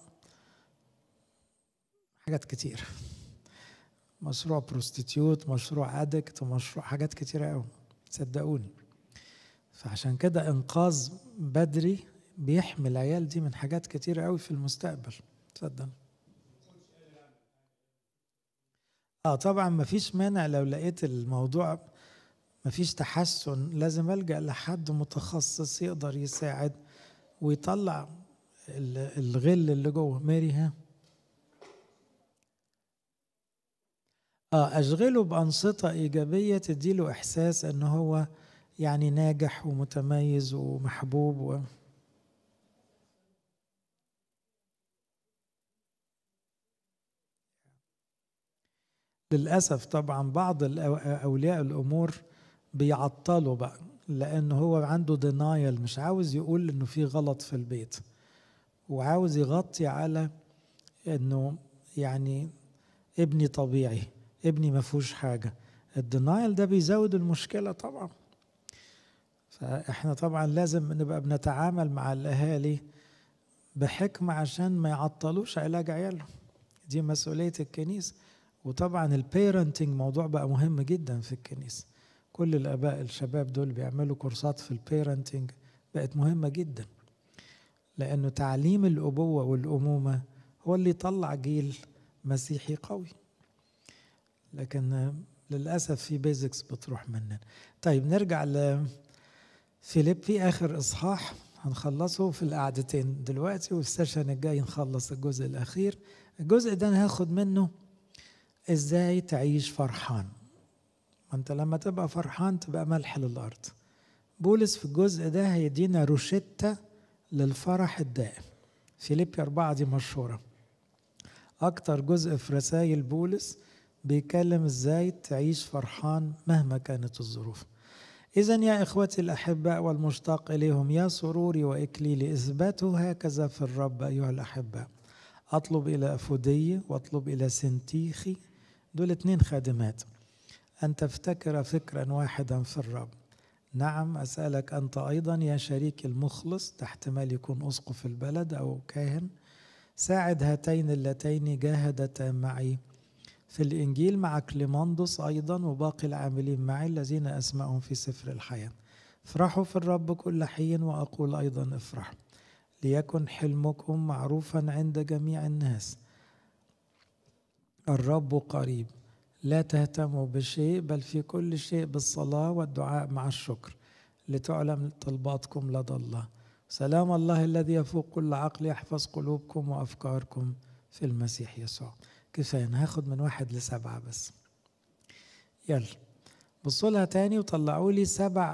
حاجات كتير مشروع بروستيتيوت مشروع ادكت مشروع حاجات كتيرة قوي صدقوني فعشان كده انقاذ بدري بيحمي العيال دي من حاجات كتيرة قوي في المستقبل اتفضل اه طبعا ما فيش مانع لو لقيت الموضوع ما فيش تحسن لازم الجا لحد متخصص يقدر يساعد ويطلع الغل اللي جوه ماري ها اه اشغله بانشطه ايجابيه تديله احساس ان هو يعني ناجح ومتميز ومحبوب و... للأسف طبعا بعض أولياء الأمور بيعطلوا بقى لأنه هو عنده دينايل مش عاوز يقول إنه في غلط في البيت وعاوز يغطي على إنه يعني ابني طبيعي ابني ما فيهوش حاجة الدينايل ده بيزود المشكلة طبعا فاحنا طبعا لازم نبقى بنتعامل مع الأهالي بحكمة عشان ما يعطلوش علاج عيالهم دي مسؤولية الكنيسة وطبعا البيرنتنج موضوع بقى مهم جدا في الكنيسة كل الآباء الشباب دول بيعملوا كورسات في البيرنتنج بقت مهمة جدا لأنه تعليم الأبوة والأمومة هو اللي يطلع جيل مسيحي قوي لكن للأسف في بيزكس بتروح مننا طيب نرجع لفيليبي آخر إصحاح هنخلصه في القعدتين دلوقتي والسيشن الجاي نخلص الجزء الأخير الجزء ده أنا هاخد منه إزاي تعيش فرحان وانت لما تبقى فرحان تبقى ملح للأرض بولس في الجزء ده هيدينا روشتة للفرح الدائم فيليبي أربعة دي مشهورة أكتر جزء في رسائل بولس بيتكلم ازاي تعيش فرحان مهما كانت الظروف إذا يا إخوتي الأحباء والمشتاق إليهم يا سروري وإكليلي اثبتوا هكذا في الرب أيها الأحباء أطلب إلى أفودية وأطلب إلى سنتيخي دول اتنين خادمات أن تفتكر فكرا واحدا في الرب نعم أسألك أنت أيضا يا شريك المخلص تحتمل يكون أسقف البلد أو كاهن ساعد هاتين اللتين جاهدتا معي في الإنجيل مع كليماندوس أيضا وباقي العاملين معي الذين أسمائهم في سفر الحياة افرحوا في الرب كل حين وأقول أيضا افرحوا ليكن حلمكم معروفا عند جميع الناس الرب قريب لا تهتموا بشيء بل في كل شيء بالصلاة والدعاء مع الشكر لتعلم طلباتكم لدى الله سلام الله الذي يفوق كل عقل يحفظ قلوبكم وأفكاركم في المسيح يسوع كفاية أنا هاخد من واحد لسبعة بس يلا بصوا لها تاني وطلعوا لي سبع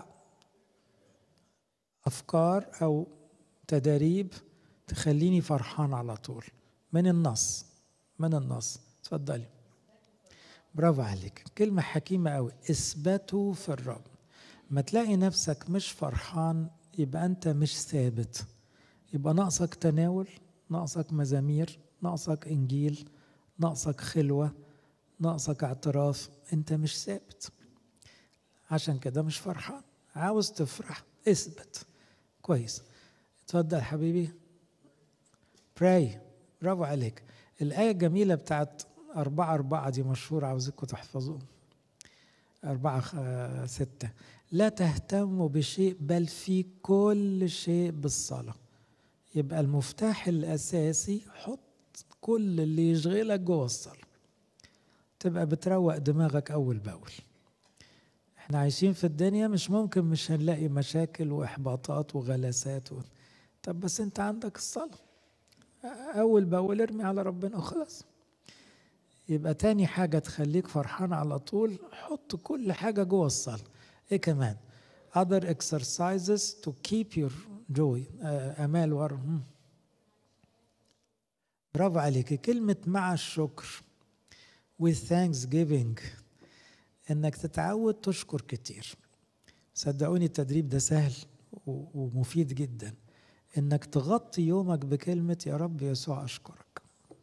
أفكار أو تداريب تخليني فرحان على طول من النص من النص اتفضلي برافو عليك كلمة حكيمة أوي اثبتوا في الرب ما تلاقي نفسك مش فرحان يبقى أنت مش ثابت يبقى ناقصك تناول ناقصك مزامير ناقصك إنجيل ناقصك خلوة ناقصك اعتراف أنت مش ثابت عشان كده مش فرحان عاوز تفرح اثبت كويس اتفضل حبيبي pray برافو عليك الآية الجميلة بتاعت أربعة أربعة دي مشهورة عاوزكم تحفظوها أربعة ستة لا تهتموا بشيء بل في كل شيء بالصلاة يبقى المفتاح الأساسي حط كل اللي يشغلك جوه الصلاة تبقى بتروق دماغك أول بأول احنا عايشين في الدنيا مش ممكن مش هنلاقي مشاكل وإحباطات وغلاسات و... طب بس انت عندك الصلاة أول بأول ارمي على ربنا وخلاص يبقى تاني حاجة تخليك فرحان على طول حط كل حاجة جوه الصلاة ايه كمان other exercises to keep your joy أمال ور برافو عليك كلمة مع الشكر with thanksgiving انك تتعود تشكر كتير صدقوني التدريب ده سهل ومفيد جدا انك تغطي يومك بكلمة يا رب يسوع اشكرك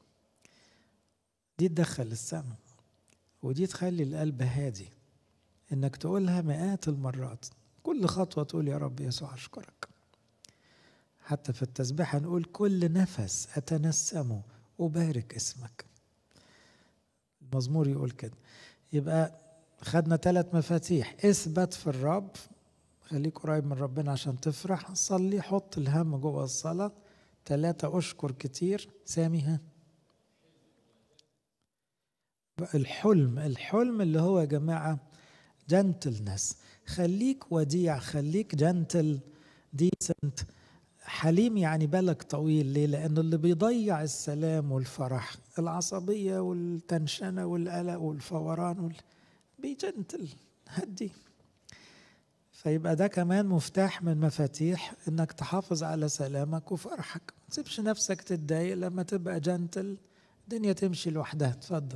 دي تدخل السماء ودي تخلي القلب هادي انك تقولها مئات المرات كل خطوة تقول يا رب يسوع اشكرك حتى في التسبيح نقول كل نفس اتنسم وبارك اسمك المزمور يقول كده يبقى خدنا ثلاث مفاتيح اثبت في الرب خليك قريب من ربنا عشان تفرح صلي حط الهم جوه الصلاة ثلاثة أشكر كتير سامي ها الحلم الحلم اللي هو يا جماعة جنتلنس خليك وديع خليك جنتل ديسنت حليم يعني بالك طويل ليه لأن اللي بيضيع السلام والفرح العصبية والتنشنة والقلق والفوران وال... بيجنتل هدي فيبقى ده كمان مفتاح من مفاتيح انك تحافظ على سلامك وفرحك ما تسيبش نفسك تتضايق لما تبقى جنتل الدنيا تمشي لوحدها اتفضل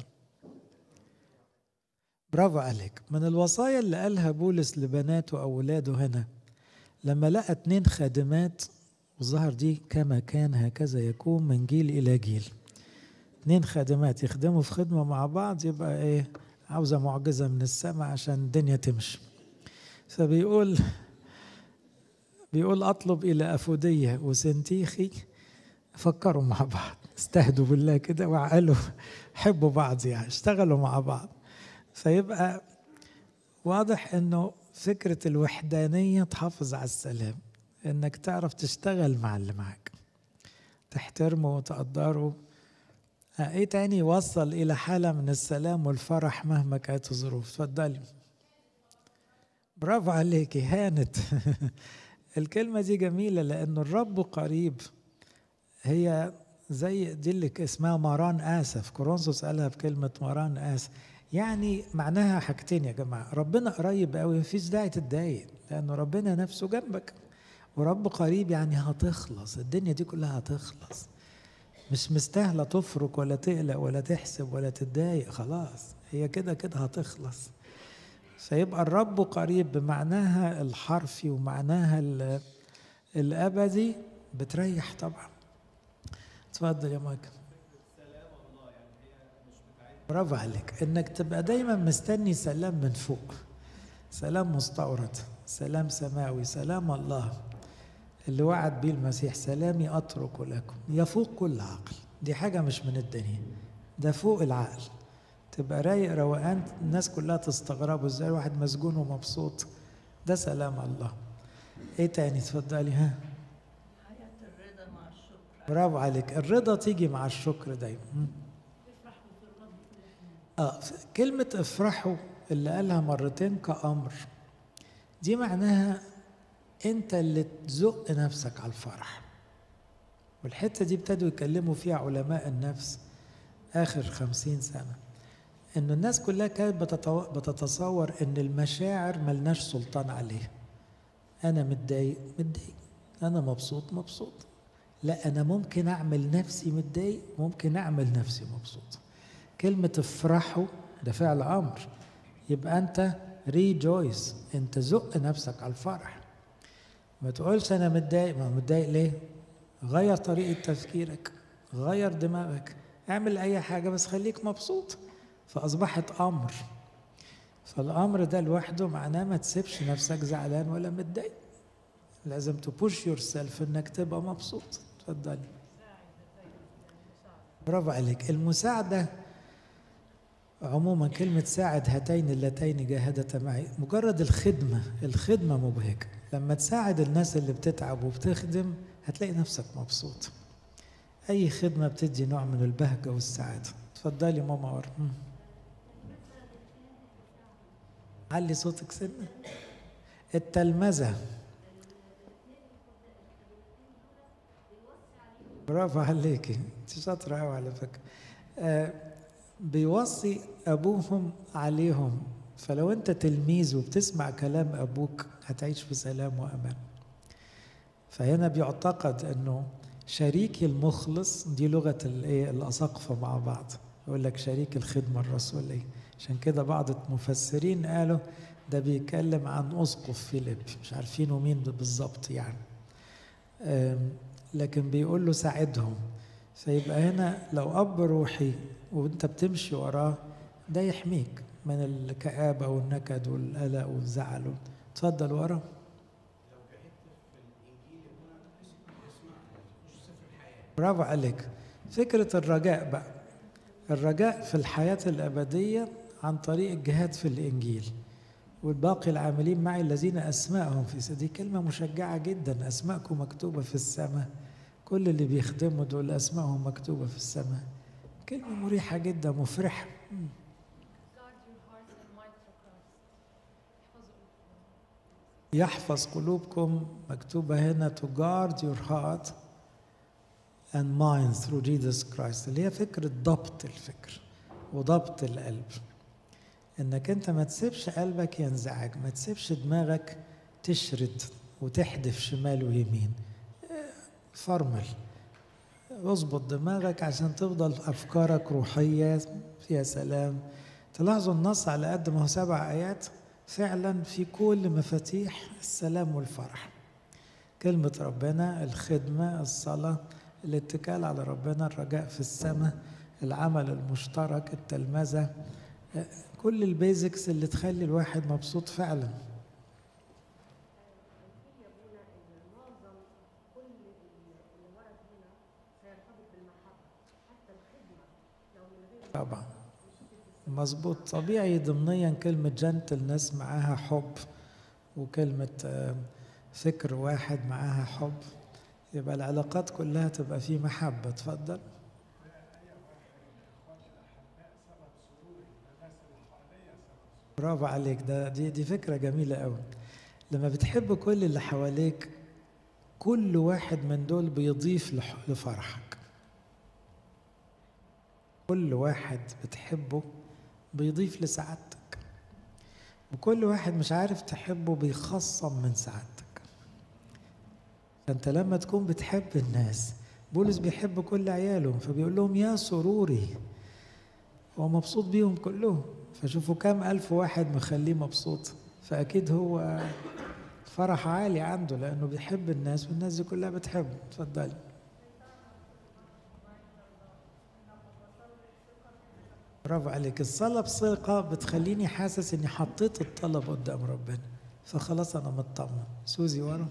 برافو عليك من الوصايا اللي قالها بولس لبناته او ولاده هنا لما لقى اتنين خادمات وظهر دي كما كان هكذا يكون من جيل الى جيل اتنين خادمات يخدموا في خدمه مع بعض يبقى ايه عاوزه معجزه من السماء عشان الدنيا تمشي فبيقول بيقول اطلب الى افوديه وسنتيخي فكروا مع بعض استهدوا بالله كده وعقلوا حبوا بعض يعني اشتغلوا مع بعض فيبقى واضح انه فكرة الوحدانية تحافظ على السلام انك تعرف تشتغل مع اللي معك تحترمه وتقدره ايه تاني يوصل الى حالة من السلام والفرح مهما كانت الظروف تفضلي برافو عليكي هانت الكلمة دي جميلة لأن الرب قريب هي زي دي اللي اسمها مران آسف كورنثوس قالها بكلمة مران آسف يعني معناها حاجتين يا جماعة ربنا قريب قوي مفيش داعي تتضايق لأنه ربنا نفسه جنبك ورب قريب يعني هتخلص الدنيا دي كلها هتخلص مش مستاهلة تفرك ولا تقلق ولا تحسب ولا تتضايق خلاص هي كده كده هتخلص فيبقى الرب قريب بمعناها الحرفي ومعناها الأبدي بتريح طبعا اتفضل يا مايكل برافو عليك انك تبقى دايما مستني سلام من فوق سلام مستورد سلام سماوي سلام الله اللي وعد بيه المسيح سلامي اترك لكم يفوق كل عقل دي حاجه مش من الدنيا ده فوق العقل تبقى رايق روقان الناس كلها تستغربوا ازاي واحد مسجون ومبسوط ده سلام الله ايه تاني اتفضلي ها حياة الرضا مع الشكر برافو عليك الرضا تيجي مع الشكر دايما افرحوا في الرب اه كلمة افرحوا اللي قالها مرتين كأمر دي معناها انت اللي تزق نفسك على الفرح والحتة دي ابتدوا يتكلموا فيها علماء النفس آخر خمسين سنة إنه الناس كلها كانت بتتو- بتتصور إن المشاعر ملناش سلطان عليها أنا متضايق متضايق أنا مبسوط مبسوط لا أنا ممكن أعمل نفسي متضايق ممكن أعمل نفسي مبسوط كلمة افرحوا ده فعل أمر يبقى أنت ريجويس أنت زق نفسك على الفرح ما تقولش أنا متضايق ما متضايق ليه؟ غير طريقة تفكيرك غير دماغك اعمل أي حاجة بس خليك مبسوط فأصبحت أمر فالأمر ده لوحده معناه ما تسيبش نفسك زعلان ولا متضايق لازم تبوش يور سيلف انك تبقى مبسوط اتفضلي برافو عليك المساعدة عموما كلمة ساعد هاتين اللتين جاهدتا معي مجرد الخدمة الخدمة مبهجة لما تساعد الناس اللي بتتعب وبتخدم هتلاقي نفسك مبسوط أي خدمة بتدي نوع من البهجة والسعادة اتفضلي ماما ور مم. علي صوتك سنة التلمذة برافو عليكي انت شاطرة قوي على فكرة آه بيوصي ابوهم عليهم فلو انت تلميذ وبتسمع كلام ابوك هتعيش في سلام وامان فهنا بيعتقد انه شريكي المخلص دي لغه الايه الاساقفه مع بعض يقول لك شريك الخدمه الرسوليه عشان كده بعض المفسرين قالوا ده بيتكلم عن اسقف فيليب مش عارفينه مين بالظبط يعني آم، لكن بيقول له ساعدهم فيبقى هنا لو اب روحي وانت بتمشي وراه ده يحميك من الكآبة والنكد والقلق والزعل اتفضل ورا برافو عليك فكرة الرجاء بقى الرجاء في الحياة الأبدية عن طريق الجهاد في الإنجيل والباقي العاملين معي الذين أسماءهم في س- دي كلمة مشجعة جدا أسماءكم مكتوبة في السماء كل اللي بيخدموا دول أسمائهم مكتوبة في السماء كلمة مريحة جدا مفرحة مم. يحفظ قلوبكم مكتوبة هنا to guard your heart and mind through Jesus Christ اللي هي فكرة ضبط الفكر وضبط القلب انك انت ما تسيبش قلبك ينزعج ما تسيبش دماغك تشرد وتحدف شمال ويمين فرمل اظبط دماغك عشان تفضل افكارك روحيه فيها سلام تلاحظوا النص على قد ما هو سبع ايات فعلا في كل مفاتيح السلام والفرح كلمة ربنا الخدمة الصلاة الاتكال على ربنا الرجاء في السماء العمل المشترك التلمذة كل البيزكس اللي تخلي الواحد مبسوط فعلا طبعا مظبوط طبيعي ضمنيا كلمة جنتلنس معاها حب وكلمة فكر واحد معاها حب يبقى العلاقات كلها تبقى في محبة تفضل برافو عليك ده دي دي فكرة جميلة قوي لما بتحب كل اللي حواليك كل واحد من دول بيضيف لفرحك كل واحد بتحبه بيضيف لسعادتك وكل واحد مش عارف تحبه بيخصم من سعادتك فانت لما تكون بتحب الناس بولس بيحب كل عياله فبيقول لهم يا سروري هو مبسوط بيهم كلهم فشوفوا كام ألف واحد مخليه مبسوط فأكيد هو فرح عالي عنده لأنه بيحب الناس والناس دي كلها بتحبه اتفضلي برافو عليك الصلاة بثقة بتخليني حاسس إني حطيت الطلب قدام ربنا فخلاص أنا مطمن سوزي ورا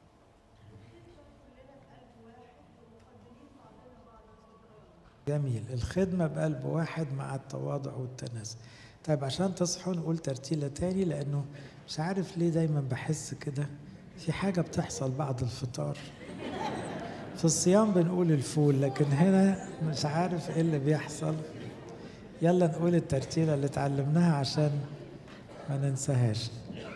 جميل الخدمة بقلب واحد مع التواضع والتنازل طيب عشان تصحوا نقول ترتيلة تاني لأنه مش عارف ليه دايما بحس كده في حاجة بتحصل بعد الفطار في الصيام بنقول الفول لكن هنا مش عارف ايه اللي بيحصل يلا نقول الترتيلة اللي اتعلمناها عشان ما ننساهاش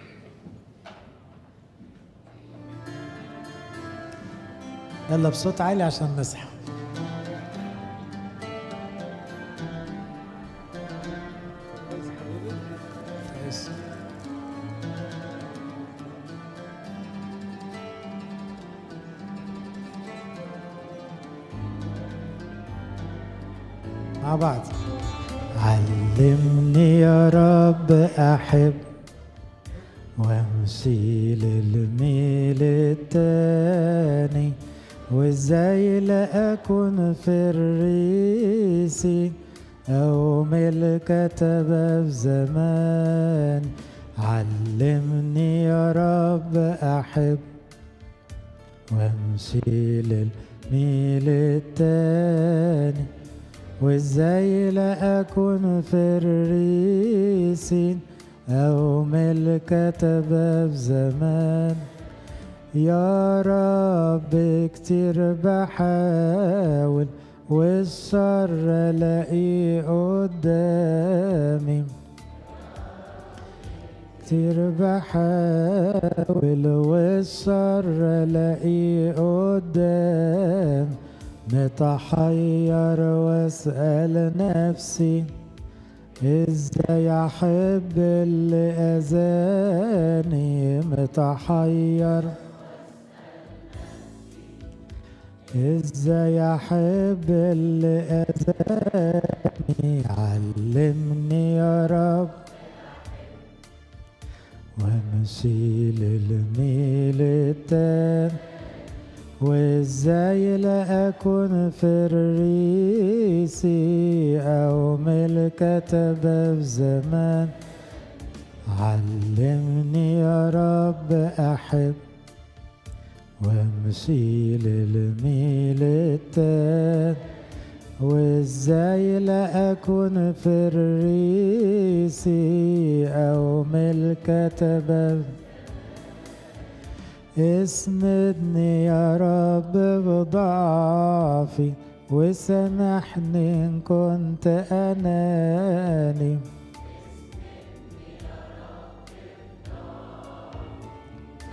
يلا بصوت عالي عشان نصحى مع بعض علمني يا رب أحب وامشي للميل التاني وازاي لا أكون في الريسي أو ملكة في زمان علمني يا رب أحب وامشي للميل التاني وازاي لا اكون في الريسين او ملكة باب زمان يا رب كتير بحاول والشر الاقيه قدامي كتير بحاول والشر الاقيه قدامي متحير واسأل نفسي ازاي احب اللي اذاني متحير ازاي احب اللي اذاني علمني يا رب وامشي للميل التاني وازاي لا اكون في الريسي او ملكة باب زمان علمني يا رب احب وامشي للميل التاني وازاي لا اكون في الريسي او ملكة باب اسندني يا رب بضعفي وسامحني ان كنت اناني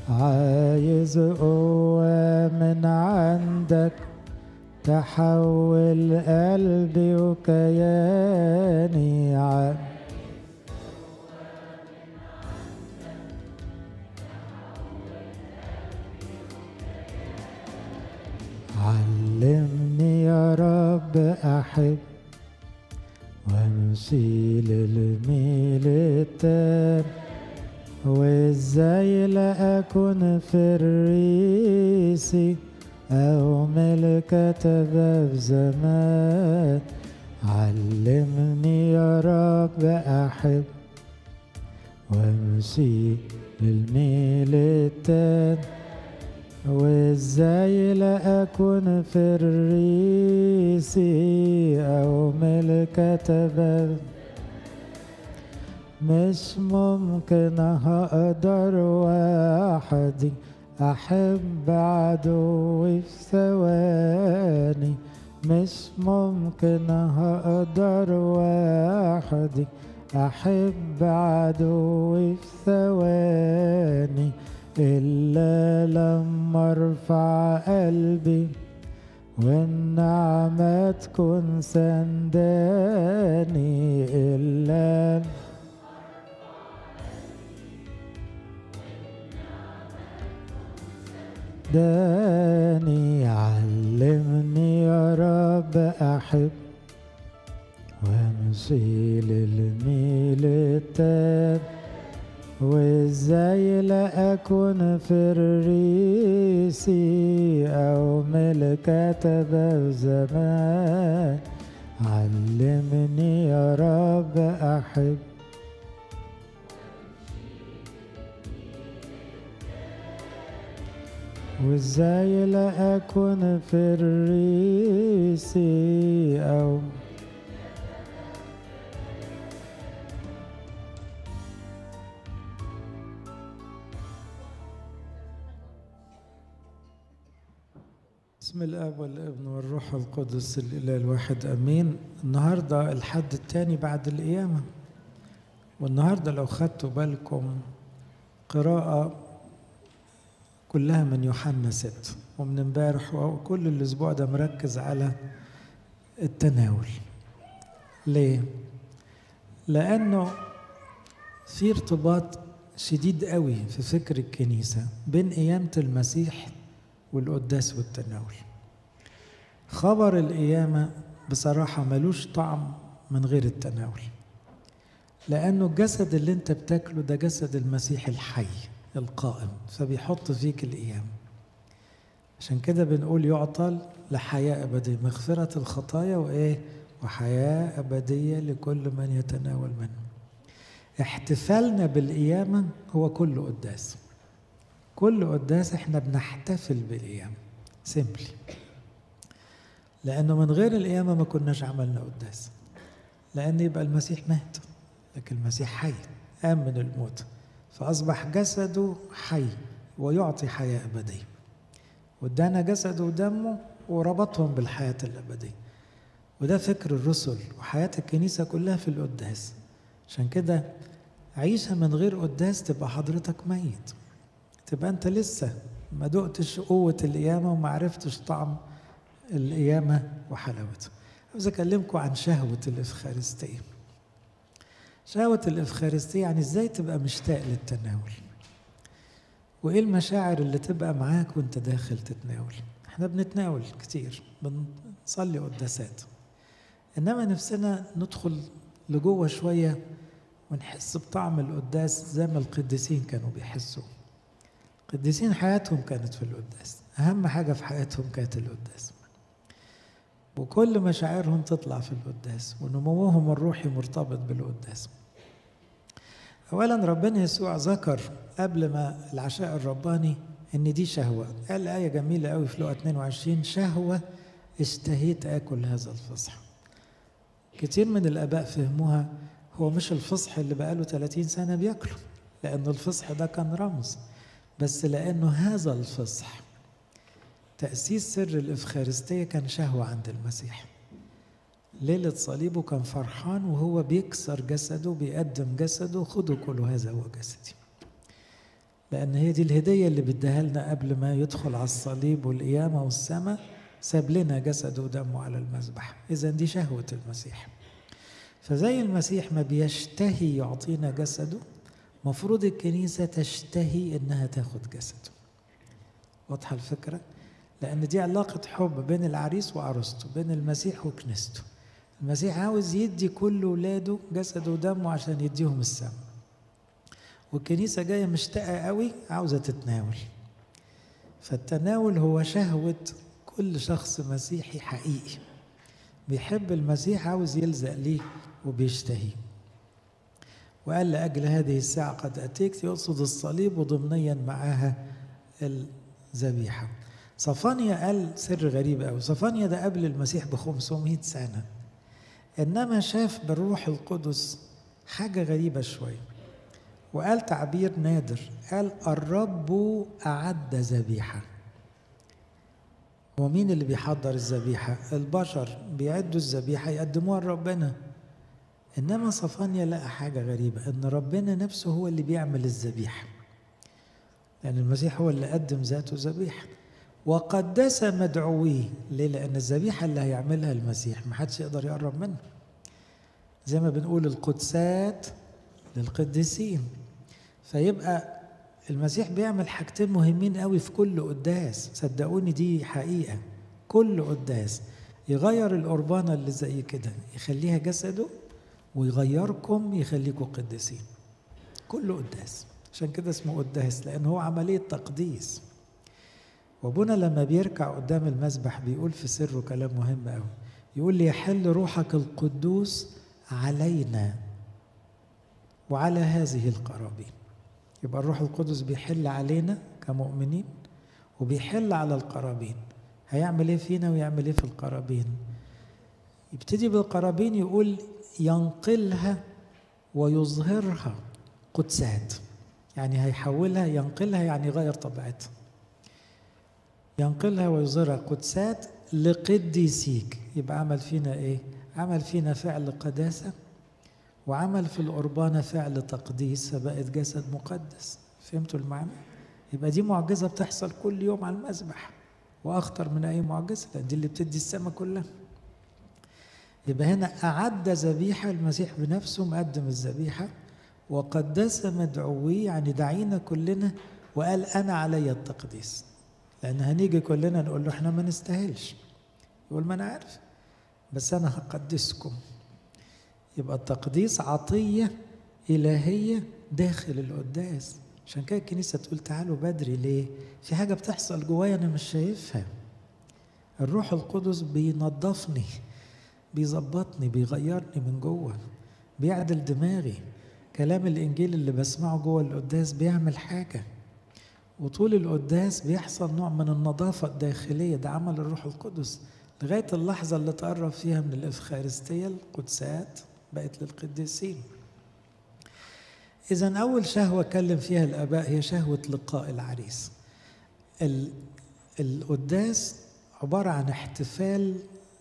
عايز قوة من عندك تحول قلبي وكياني ع... علمني يا رب أحب وامشي للميل التام وازاي لا اكون فريسي او ملكة باب زمان علمني يا رب احب وامشي للميل التام وازاي لا اكون فريسي او ملكة باب مش ممكن هقدر وحدي أحب عدوي في ثواني مش ممكن هقدر وحدي أحب عدوي في ثواني إلا لما أرفع قلبي والنعمة تكون سنداني إلا داني علمني يا رب أحب وامشي للميل التام وازاي لا اكون فريسي او ملكة باب زمان علمني يا رب احب وازاي لا اكون فريسي او بسم الاب والابن والروح القدس الاله الواحد امين النهارده الحد الثاني بعد القيامه والنهارده لو خدتوا بالكم قراءه كلها من يوحنا ست ومن امبارح وكل الاسبوع ده مركز على التناول ليه لانه في ارتباط شديد قوي في فكر الكنيسه بين قيامه المسيح والقداس والتناول خبر القيامه بصراحه ملوش طعم من غير التناول لانه الجسد اللي انت بتاكله ده جسد المسيح الحي القائم فبيحط فيك القيام عشان كده بنقول يعطل لحياة أبدية مغفرة الخطايا وإيه وحياة أبدية لكل من يتناول منه احتفالنا بالقيامة هو كل قداس كل قداس احنا بنحتفل بالقيامة سيمبلي لأنه من غير القيامة ما كناش عملنا قداس لأن يبقى المسيح مات لكن المسيح حي قام من الموت فأصبح جسده حي ويعطي حياة أبدية وادانا جسده ودمه وربطهم بالحياة الأبدية وده فكر الرسل وحياة الكنيسة كلها في القداس عشان كده عيشها من غير قداس تبقى حضرتك ميت تبقى انت لسه ما دقتش قوة القيامة وما عرفتش طعم القيامة وحلاوتها عاوز أكلمكم عن شهوة الإفخارستية شهوة الإفخارستية يعني إزاي تبقى مشتاق للتناول وإيه المشاعر اللي تبقى معاك وأنت داخل تتناول إحنا بنتناول كتير بنصلي قداسات إنما نفسنا ندخل لجوه شوية ونحس بطعم القداس زي ما القديسين كانوا بيحسوا القديسين حياتهم كانت في القداس أهم حاجة في حياتهم كانت القداس وكل مشاعرهم تطلع في القداس ونموهم الروحي مرتبط بالقداس اولا ربنا يسوع ذكر قبل ما العشاء الرباني ان دي شهوه قال ايه جميله قوي في لقا 22 شهوه اشتهيت اكل هذا الفصح كتير من الاباء فهموها هو مش الفصح اللي بقاله 30 سنه بياكله لان الفصح ده كان رمز بس لانه هذا الفصح تأسيس سر الإفخارستية كان شهوة عند المسيح ليلة صليبه كان فرحان وهو بيكسر جسده بيقدم جسده خدوا كلوا هذا هو جسدي لأن هي دي الهدية اللي بديها لنا قبل ما يدخل على الصليب والقيامة والسماء ساب لنا جسده ودمه على المذبح إذا دي شهوة المسيح فزي المسيح ما بيشتهي يعطينا جسده مفروض الكنيسة تشتهي إنها تاخد جسده واضحة الفكرة؟ لأن دي علاقة حب بين العريس وعروسته بين المسيح وكنيسته المسيح عاوز يدي كل ولاده جسده ودمه عشان يديهم السماء والكنيسة جاية مشتاقة قوي عاوزة تتناول فالتناول هو شهوة كل شخص مسيحي حقيقي بيحب المسيح عاوز يلزق ليه وبيشتهي وقال لأجل هذه الساعة قد أتيت يقصد الصليب وضمنيا معاها الذبيحة صفانيا قال سر غريب قوي صفانيا ده قبل المسيح ب 500 سنة إنما شاف بالروح القدس حاجة غريبة شوية وقال تعبير نادر قال الرب أعد ذبيحة هو مين اللي بيحضر الذبيحة البشر بيعدوا الذبيحة يقدموها لربنا إنما صفانيا لقى حاجة غريبة إن ربنا نفسه هو اللي بيعمل الذبيحة لأن المسيح هو اللي قدم ذاته ذبيحة وقدس مدعويه ليه؟ لأن الذبيحة اللي هيعملها المسيح محدش يقدر يقرب منه زي ما بنقول القدسات للقديسين فيبقى المسيح بيعمل حاجتين مهمين قوي في كل قداس صدقوني دي حقيقة كل قداس يغير القربانة اللي زي كده يخليها جسده ويغيركم يخليكم قديسين كل قداس عشان كده اسمه قداس لأن هو عملية تقديس وابونا لما بيركع قدام المسبح بيقول في سره كلام مهم قوي يقول لي يحل روحك القدوس علينا وعلى هذه القرابين يبقى الروح القدس بيحل علينا كمؤمنين وبيحل على القرابين هيعمل ايه فينا ويعمل ايه في القرابين يبتدي بالقرابين يقول ينقلها ويظهرها قدسات يعني هيحولها ينقلها يعني يغير طبيعتها ينقلها ويظهرها قدسات لقديسيك يبقى عمل فينا ايه عمل فينا فعل قداسه وعمل في القربانة فعل تقديس فبقت جسد مقدس فهمتوا المعنى؟ يبقى دي معجزة بتحصل كل يوم على المذبح وأخطر من أي معجزة لأن دي اللي بتدي السماء كلها يبقى هنا أعد ذبيحة المسيح بنفسه مقدم الذبيحة وقدس مدعويه يعني دعينا كلنا وقال أنا علي التقديس لأن هنيجي كلنا نقول له إحنا ما نستاهلش يقول ما أنا عارف بس أنا هقدسكم يبقى التقديس عطية إلهية داخل القداس عشان كده الكنيسة تقول تعالوا بدري ليه؟ في حاجة بتحصل جوايا أنا مش شايفها الروح القدس بينظفني بيظبطني بيغيرني من جوه بيعدل دماغي كلام الإنجيل اللي بسمعه جوه القداس بيعمل حاجة وطول القداس بيحصل نوع من النظافة الداخلية ده عمل الروح القدس لغاية اللحظة اللي تقرب فيها من الإفخارستية القدسات بقت للقديسين إذا أول شهوة كلم فيها الآباء هي شهوة لقاء العريس القداس عبارة عن احتفال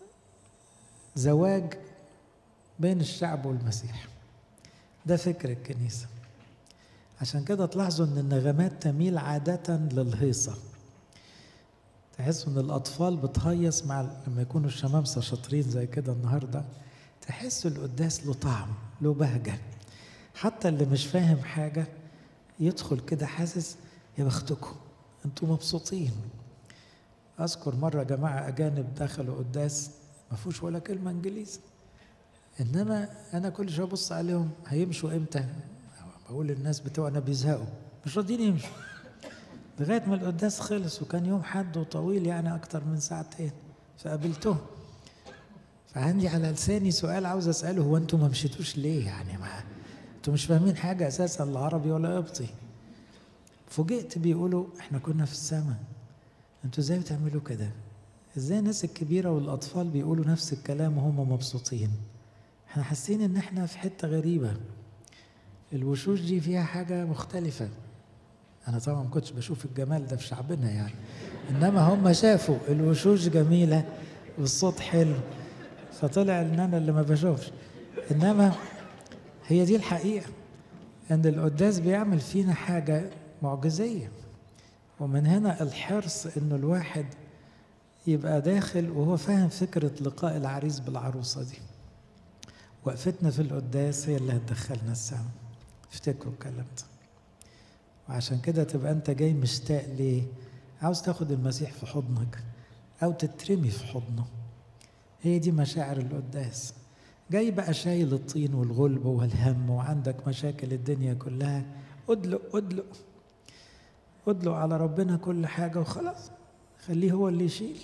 زواج بين الشعب والمسيح ده فكر الكنيسة عشان كده تلاحظوا ان النغمات تميل عادة للهيصة تحسوا ان الاطفال بتهيص مع لما يكونوا الشمامسة شاطرين زي كده النهارده تحسوا القداس له طعم له بهجة حتى اللي مش فاهم حاجة يدخل كده حاسس يا بختكم انتوا مبسوطين اذكر مرة جماعة اجانب دخلوا قداس ما فيهوش ولا كلمة انجليزي انما انا كل شويه ابص عليهم هيمشوا امتى بقول للناس بتوعنا بيزهقوا مش راضيين يمشوا لغايه ما القداس خلص وكان يوم حد وطويل يعني اكتر من ساعتين فقابلتهم فعندي على لساني سؤال عاوز اساله هو انتوا ما مشيتوش ليه يعني ما انتوا مش فاهمين حاجه اساسا لا عربي ولا قبطي فوجئت بيقولوا احنا كنا في السماء انتوا ازاي بتعملوا كده ازاي الناس الكبيره والاطفال بيقولوا نفس الكلام وهم مبسوطين احنا حاسين ان احنا في حته غريبه الوشوش دي فيها حاجه مختلفه انا طبعا ما كنتش بشوف الجمال ده في شعبنا يعني انما هم شافوا الوشوش جميله والصوت حلو فطلع ان انا اللي ما بشوفش انما هي دي الحقيقه ان القداس بيعمل فينا حاجه معجزية ومن هنا الحرص انه الواحد يبقى داخل وهو فاهم فكرة لقاء العريس بالعروسة دي وقفتنا في القداس هي اللي هتدخلنا السما افتكروا الكلام ده وعشان كده تبقى انت جاي مشتاق ليه عاوز تاخد المسيح في حضنك او تترمي في حضنه هي دي مشاعر القداس جاي بقى شايل الطين والغلب والهم وعندك مشاكل الدنيا كلها ادلق ادلق ادلق على ربنا كل حاجة وخلاص خليه هو اللي يشيل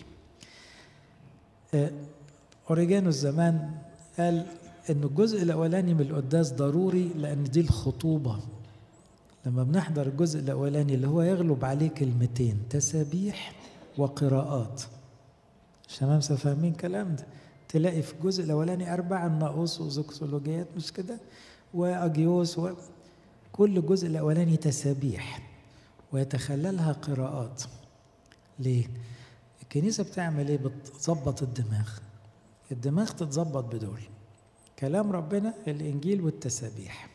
أوريجانو زمان قال إن الجزء الأولاني من القداس ضروري لأن دي الخطوبة لما بنحضر الجزء الأولاني اللي هو يغلب عليه كلمتين تسابيح وقراءات شمامسة فاهمين كلام ده تلاقي في الجزء الأولاني أربع الناقوس وزوكسولوجيات مش كده وأجيوس و... كل الجزء الأولاني تسابيح ويتخللها قراءات ليه؟ الكنيسة بتعمل ايه؟ بتظبط الدماغ الدماغ تتظبط بدول كلام ربنا الإنجيل والتسابيح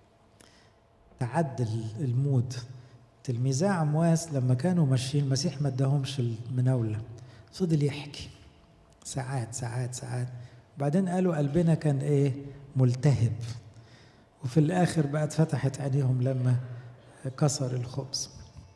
تعدل المود تلميذي عمواس لما كانوا ماشيين المسيح ما اداهمش المناولة فضل يحكي ساعات ساعات ساعات بعدين قالوا قلبنا كان ايه ملتهب وفي الاخر بقت فتحت عينيهم لما كسر الخبز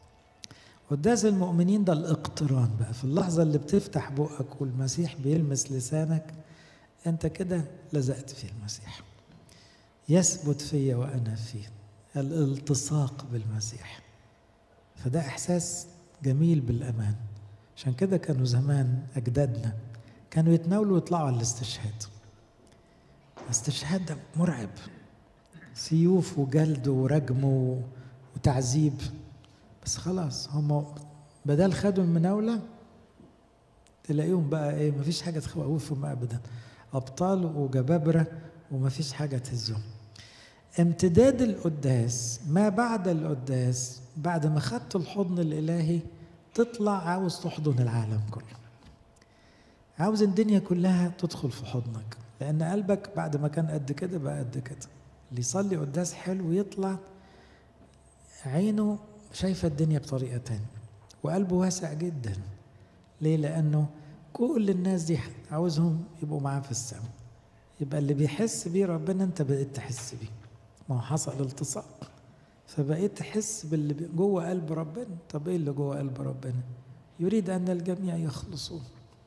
قداس المؤمنين ده الاقتران بقى في اللحظة اللي بتفتح بقك والمسيح بيلمس لسانك انت كده لزقت في المسيح يثبت فيا وانا فيه الالتصاق بالمسيح فده احساس جميل بالامان عشان كده كانوا زمان اجدادنا كانوا يتناولوا ويطلعوا على الاستشهاد الاستشهاد ده مرعب سيوف وجلد ورجم وتعذيب بس خلاص هم بدل خدوا المناولة تلاقيهم بقى ايه مفيش حاجة تخوفهم ابدا ابطال وجبابرة ومفيش حاجة تهزهم امتداد القداس ما بعد القداس بعد ما خدت الحضن الالهي تطلع عاوز تحضن العالم كله عاوز الدنيا كلها تدخل في حضنك لان قلبك بعد ما كان قد كده بقى قد كده اللي يصلي قداس حلو يطلع عينه شايفه الدنيا بطريقه تانية وقلبه واسع جدا ليه لانه كل الناس دي عاوزهم يبقوا معاه في السماء يبقى اللي بيحس بيه ربنا انت بقيت تحس بيه ما هو حصل التصاق فبقيت تحس باللي جوه قلب ربنا طب ايه اللي جوه قلب ربنا يريد ان الجميع يخلصون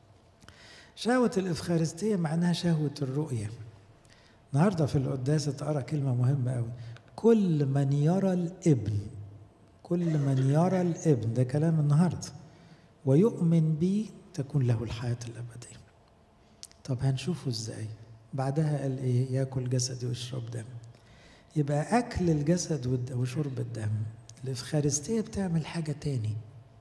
شهوة الإفخارستية معناها شهوة الرؤية النهاردة في القداس اتقرا كلمة مهمة قوي كل من يرى الابن كل من يرى الابن ده كلام النهاردة ويؤمن بي تكون له الحياة الأبدية طب هنشوفه ازاي بعدها قال ايه ياكل جسدي ويشرب دم يبقى أكل الجسد وشرب الدم الإفخارستية بتعمل حاجة تاني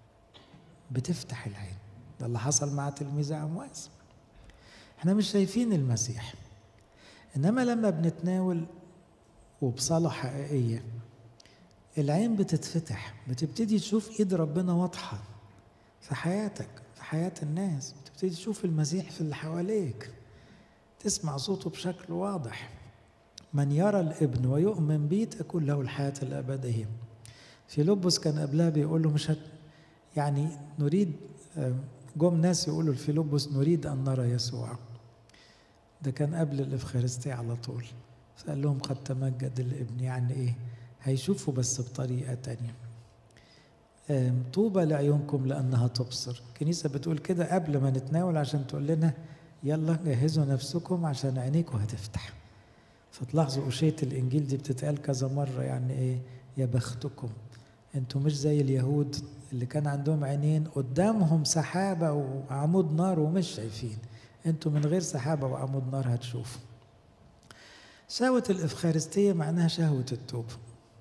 بتفتح العين ده اللي حصل مع تلميذ عمواس احنا مش شايفين المسيح انما لما بنتناول وبصلاة حقيقية العين بتتفتح بتبتدي تشوف ايد ربنا واضحة في حياتك في حياة الناس بتبتدي تشوف المسيح في اللي حواليك تسمع صوته بشكل واضح من يرى الابن ويؤمن بي تكون له الحياة الأبدية في لبس كان قبلها بيقول له مش هت يعني نريد جم ناس يقولوا الفيلبس نريد أن نرى يسوع ده كان قبل الإفخارستية على طول فقال لهم قد تمجد الابن يعني إيه هيشوفوا بس بطريقة تانية طوبى لعيونكم لأنها تبصر الكنيسة بتقول كده قبل ما نتناول عشان تقول لنا يلا جهزوا نفسكم عشان عينيكم هتفتح فتلاحظوا أشية الإنجيل دي بتتقال كذا مرة يعني إيه يا بختكم انتوا مش زي اليهود اللي كان عندهم عينين قدامهم سحابة وعمود نار ومش شايفين انتوا من غير سحابة وعمود نار هتشوفوا شهوة الإفخارستية معناها شهوة التوبة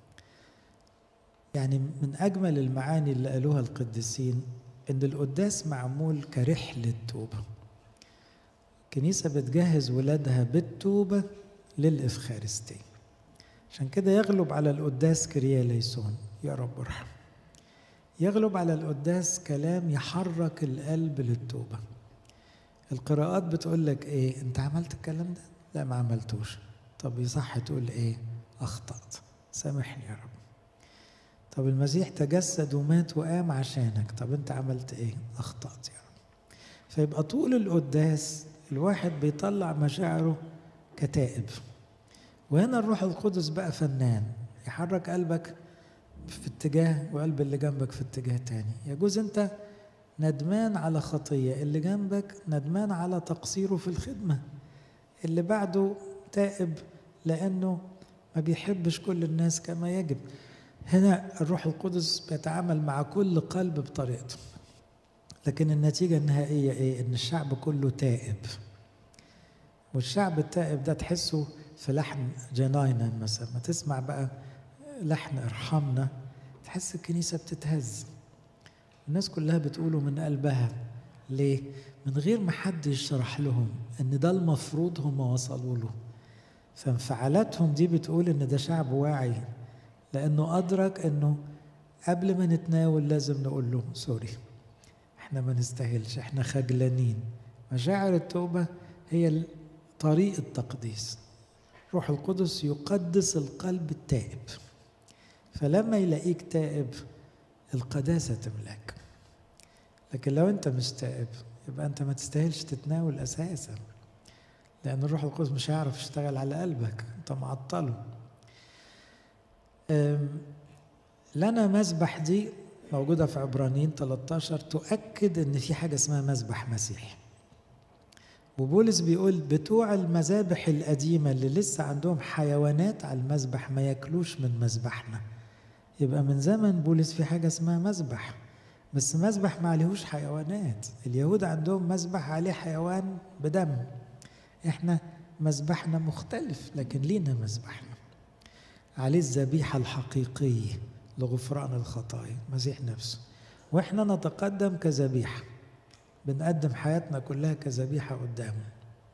يعني من أجمل المعاني اللي قالوها القديسين إن القداس معمول كرحلة توبة الكنيسة بتجهز ولادها بالتوبة للإفخارستية عشان كده يغلب على القداس كريا ليسون يا رب ارحم يغلب على القداس كلام يحرك القلب للتوبة القراءات بتقول لك ايه انت عملت الكلام ده لا ما عملتوش طب يصح تقول ايه اخطأت سامحني يا رب طب المسيح تجسد ومات وقام عشانك طب انت عملت ايه اخطأت يعني فيبقى طول القداس الواحد بيطلع مشاعره كتائب وهنا الروح القدس بقى فنان يحرك قلبك في اتجاه وقلب اللي جنبك في اتجاه تاني يجوز انت ندمان على خطية اللي جنبك ندمان على تقصيره في الخدمة اللي بعده تائب لأنه ما بيحبش كل الناس كما يجب هنا الروح القدس بيتعامل مع كل قلب بطريقته لكن النتيجة النهائية إيه؟ إن الشعب كله تائب والشعب التائب ده تحسه في لحن جناينا مثلا ما تسمع بقى لحن ارحمنا تحس الكنيسة بتتهز الناس كلها بتقوله من قلبها ليه؟ من غير ما حد يشرح لهم ان ده المفروض هم وصلوا له فانفعالاتهم دي بتقول ان ده شعب واعي لانه ادرك انه قبل ما نتناول لازم نقول له سوري احنا ما نستاهلش احنا خجلانين مشاعر التوبه هي طريق التقديس روح القدس يقدس القلب التائب فلما يلاقيك تائب القداسه تملاك لكن لو انت مش تائب يبقى انت ما تستاهلش تتناول اساسا لان الروح القدس مش هيعرف يشتغل على قلبك انت معطله لنا مذبح دي موجودة في عبرانيين 13 تؤكد ان في حاجة اسمها مذبح مسيحي وبولس بيقول بتوع المذابح القديمة اللي لسه عندهم حيوانات على المذبح ما ياكلوش من مذبحنا يبقى من زمن بولس في حاجة اسمها مذبح بس مذبح ما عليهوش حيوانات اليهود عندهم مذبح عليه حيوان بدم احنا مذبحنا مختلف لكن لينا مذبحنا عليه الذبيحة الحقيقية لغفران الخطايا المسيح نفسه واحنا نتقدم كذبيحة بنقدم حياتنا كلها كذبيحة قدامه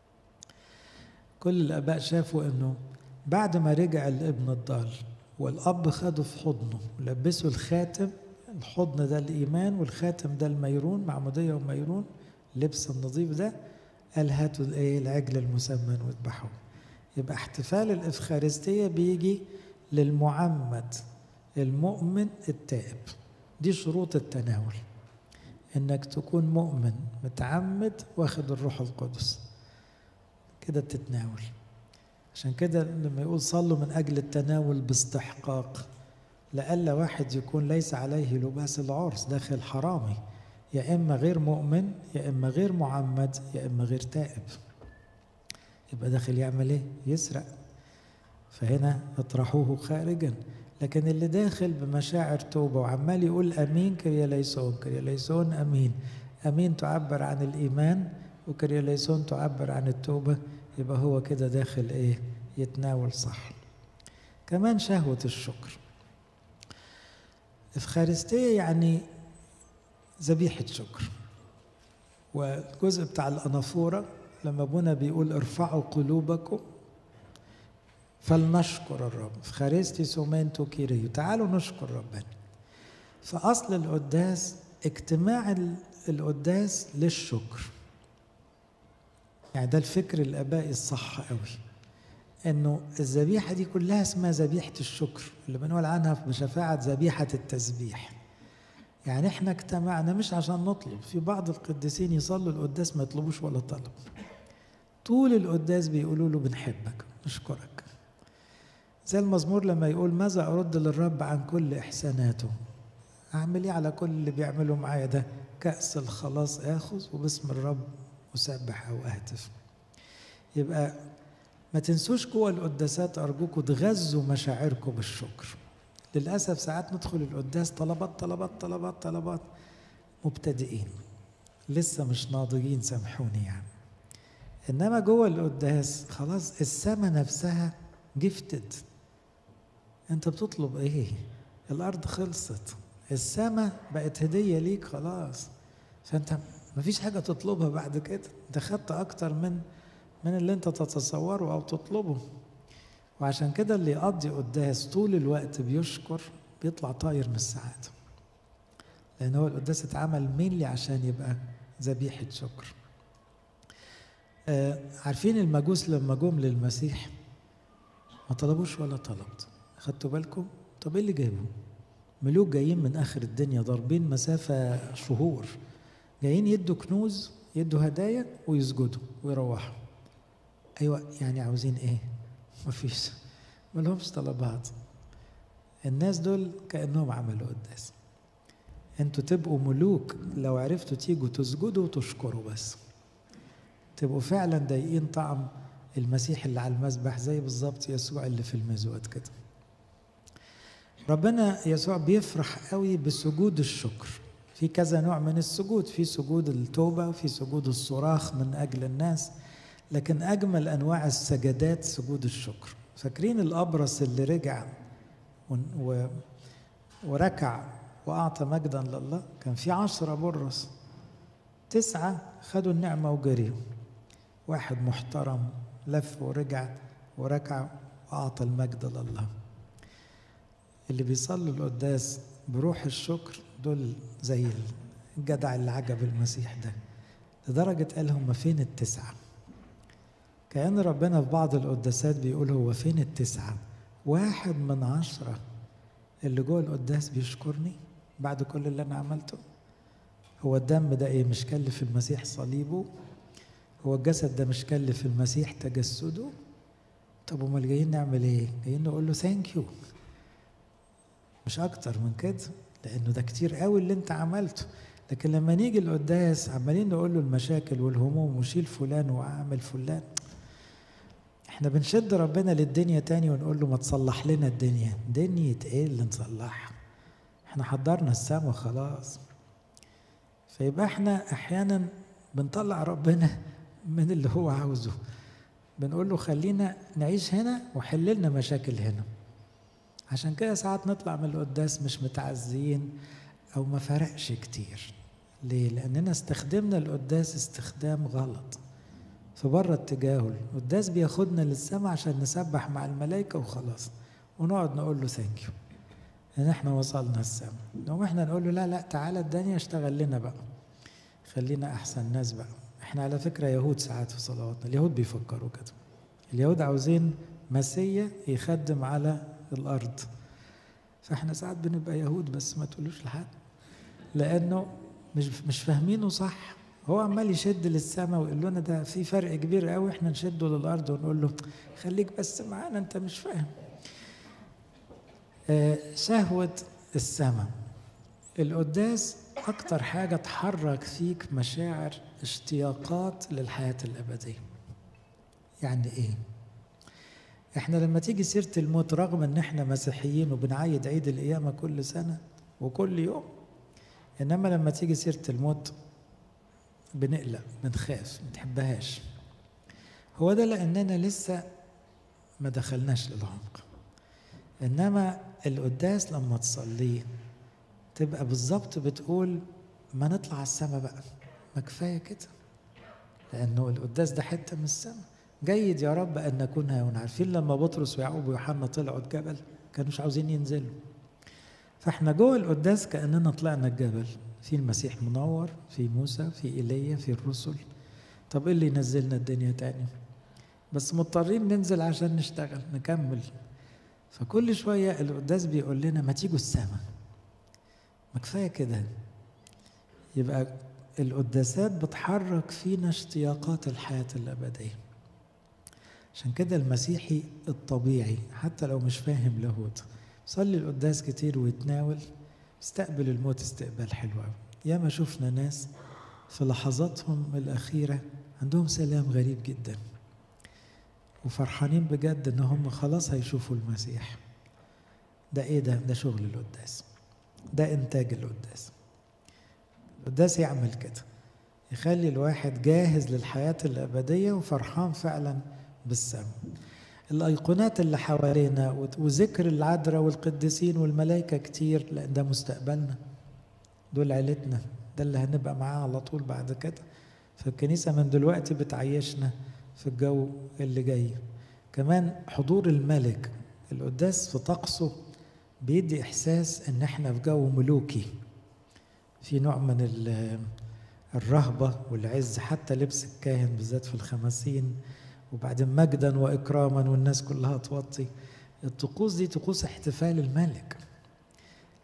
كل الآباء شافوا إنه بعد ما رجع الابن الضال والأب خده في حضنه ولبسه الخاتم الحضن ده الإيمان والخاتم ده الميرون معمودية وميرون اللبس النظيف ده قال هاتوا الايه العجل المسمن واذبحوه يبقى احتفال الإفخارستية بيجي للمعمد المؤمن التائب دي شروط التناول انك تكون مؤمن متعمد واخد الروح القدس كده تتناول عشان كده لما يقول صلوا من اجل التناول باستحقاق لألا واحد يكون ليس عليه لباس العرس داخل حرامي يا اما غير مؤمن يا اما غير معمد يا اما غير تائب يبقى داخل يعمل ايه يسرق فهنا اطرحوه خارجا لكن اللي داخل بمشاعر توبة وعمال يقول أمين كرياليسون كرياليسون أمين أمين تعبر عن الإيمان وكرياليسون تعبر عن التوبة يبقى هو كده داخل إيه يتناول صح كمان شهوة الشكر إفخارستية يعني ذبيحة شكر والجزء بتاع الأنافورة لما ابونا بيقول ارفعوا قلوبكم فلنشكر الرب فخارستي سومنتو كيريو تعالوا نشكر ربنا فأصل القداس اجتماع القداس للشكر يعني ده الفكر الآبائي الصح قوي انه الذبيحة دي كلها اسمها ذبيحة الشكر اللي بنقول عنها بشفاعة ذبيحة التسبيح يعني احنا اجتمعنا مش عشان نطلب في بعض القديسين يصلوا القداس ما يطلبوش ولا طلب طول القداس بيقولوا له بنحبك نشكرك زي المزمور لما يقول ماذا أرد للرب عن كل إحساناته أعمل إيه على كل اللي بيعمله معايا ده كأس الخلاص آخذ وباسم الرب أسبح أو أهتف يبقى ما تنسوش جوه القداسات أرجوكم تغذوا مشاعركم بالشكر للأسف ساعات ندخل القداس طلبات طلبات طلبات طلبات مبتدئين لسه مش ناضجين سامحوني يعني إنما جوه القداس خلاص السما نفسها جفتد انت بتطلب ايه الارض خلصت السما بقت هديه ليك خلاص فانت مفيش حاجه تطلبها بعد كده انت خدت اكتر من من اللي انت تتصوره او تطلبه وعشان كده اللي يقضي قداس طول الوقت بيشكر بيطلع طاير من السعاده لان هو القداس اتعمل مينلي عشان يبقى ذبيحه شكر آه عارفين المجوس لما جم للمسيح ما طلبوش ولا طلبت خدتوا بالكم طب ايه اللي جابه ملوك جايين من اخر الدنيا ضاربين مسافه شهور جايين يدوا كنوز يدوا هدايا ويسجدوا ويروحوا ايوه يعني عاوزين ايه مفيش ملهمش طلبات الناس دول كانهم عملوا قداس انتوا تبقوا ملوك لو عرفتوا تيجوا تسجدوا وتشكروا بس تبقوا فعلا ضايقين طعم المسيح اللي على المذبح زي بالظبط يسوع اللي في المزود كده ربنا يسوع بيفرح قوي بسجود الشكر في كذا نوع من السجود في سجود التوبة وفي سجود الصراخ من أجل الناس لكن أجمل أنواع السجدات سجود الشكر فاكرين الأبرص اللي رجع و... و... وركع وأعطى مجدا لله كان في عشرة برص تسعة خدوا النعمة وجريوا واحد محترم لف ورجع وركع وأعطى المجد لله اللي بيصلوا القداس بروح الشكر دول زي الجدع اللي عجب المسيح ده لدرجة قال هم فين التسعة كأن ربنا في بعض القداسات بيقول هو فين التسعة واحد من عشرة اللي جوه القداس بيشكرني بعد كل اللي أنا عملته هو الدم ده إيه مش كلف المسيح صليبه هو الجسد ده مش كلف المسيح تجسده طب امال جايين نعمل ايه جايين نقول له ثانك يو مش اكتر من كده لانه ده كتير قوي اللي انت عملته لكن لما نيجي القداس عمالين نقول له المشاكل والهموم وشيل فلان واعمل فلان احنا بنشد ربنا للدنيا تاني ونقول له ما تصلح لنا الدنيا دنيا ايه اللي نصلحها احنا حضرنا السما خلاص فيبقى احنا احيانا بنطلع ربنا من اللي هو عاوزه بنقول له خلينا نعيش هنا وحل لنا مشاكل هنا عشان كده ساعات نطلع من القداس مش متعزيين او ما فرقش كتير ليه لاننا استخدمنا القداس استخدام غلط في بره اتجاهه القداس بياخدنا للسماء عشان نسبح مع الملائكه وخلاص ونقعد نقول له ثانك يو ان احنا وصلنا السماء نقوم احنا نقول له لا لا تعالى الدنيا اشتغل لنا بقى خلينا احسن ناس بقى احنا على فكره يهود ساعات في صلواتنا اليهود بيفكروا كده اليهود عاوزين مسيا يخدم على الارض فاحنا ساعات بنبقى يهود بس ما تقولوش لحد لانه مش مش فاهمينه صح هو عمال يشد للسماء ويقول لنا ده في فرق كبير قوي احنا نشده للارض ونقول له خليك بس معانا انت مش فاهم آه شهوه السماء القداس أكتر حاجة تحرك فيك مشاعر اشتياقات للحياة الأبدية يعني إيه؟ إحنا لما تيجي سيرة الموت رغم إن إحنا مسيحيين وبنعيد عيد القيامة كل سنة وكل يوم إنما لما تيجي سيرة الموت بنقلق بنخاف ما بنحبهاش هو ده لأننا لسه ما دخلناش للعمق إنما القداس لما تصليه تبقى بالظبط بتقول ما نطلع على السما بقى ما كفايه كده لانه القداس ده حته من السما جيد يا رب ان نكون هنا عارفين لما بطرس ويعقوب ويوحنا طلعوا الجبل كانوش عاوزين ينزلوا فاحنا جوه القداس كاننا طلعنا الجبل في المسيح منور في موسى في ايليا في الرسل طب ايه اللي ينزلنا الدنيا تاني بس مضطرين ننزل عشان نشتغل نكمل فكل شويه القداس بيقول لنا ما تيجوا السما ما كفايه كده يبقى القداسات بتحرك فينا اشتياقات الحياه الابديه عشان كده المسيحي الطبيعي حتى لو مش فاهم لاهوت صلي القداس كتير ويتناول استقبل الموت استقبال حلو قوي ياما شفنا ناس في لحظاتهم الأخيرة عندهم سلام غريب جدا وفرحانين بجد ان هم خلاص هيشوفوا المسيح ده ايه ده ده شغل القداس ده انتاج القداس القداس يعمل كده يخلي الواحد جاهز للحياة الأبدية وفرحان فعلا بالسماء الأيقونات اللي حوالينا وذكر العذراء والقديسين والملائكة كتير لأن ده مستقبلنا دول عيلتنا ده اللي هنبقى معاه على طول بعد كده فالكنيسة من دلوقتي بتعيشنا في الجو اللي جاي كمان حضور الملك القداس في طقسه بيدي إحساس إن إحنا في جو ملوكي في نوع من الرهبة والعز حتى لبس الكاهن بالذات في الخمسين وبعدين مجدا وإكراما والناس كلها توطي الطقوس دي طقوس احتفال الملك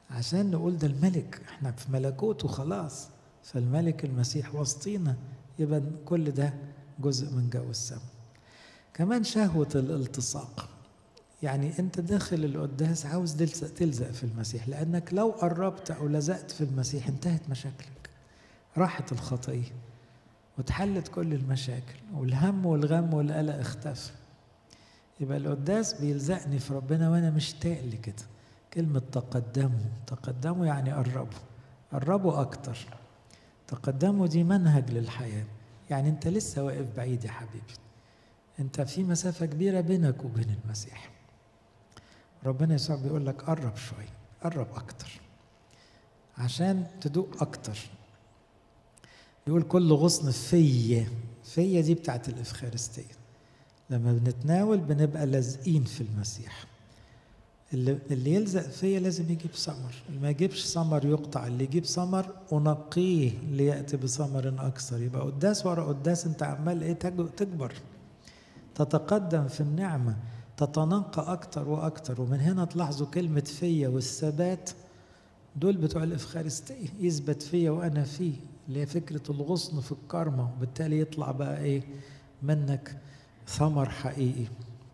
عشان نقول ده الملك احنا في ملكوته خلاص فالملك المسيح وسطينا يبقى كل ده جزء من جو السماء كمان شهوة الالتصاق يعني انت داخل القداس عاوز تلزق, تلزق في المسيح لانك لو قربت او لزقت في المسيح انتهت مشاكلك راحت الخطيه واتحلت كل المشاكل والهم والغم والقلق اختفى يبقى القداس بيلزقني في ربنا وانا مشتاق لكده كلمة تقدموا تقدموا يعني قربوا قربوا أكتر تقدموا دي منهج للحياة يعني أنت لسه واقف بعيد يا حبيبي أنت في مسافة كبيرة بينك وبين المسيح ربنا يسوع بيقول لك قرب شوية قرب أكتر عشان تدوق أكتر يقول كل غصن فيا فيا دي بتاعت الإفخارستية لما بنتناول بنبقى لازقين في المسيح اللي, اللي يلزق فيا لازم يجيب ثمر اللي ما يجيبش ثمر يقطع اللي يجيب ثمر أنقيه ليأتي بثمر أكثر يبقى قداس ورا قداس أنت عمال إيه تكبر تتقدم في النعمة تتنقى أكتر وأكتر ومن هنا تلاحظوا كلمة فيا والثبات دول بتوع الإفخارستية يثبت فيا وأنا فيه اللي هي فكرة الغصن في الكرمة وبالتالي يطلع بقى إيه منك ثمر حقيقي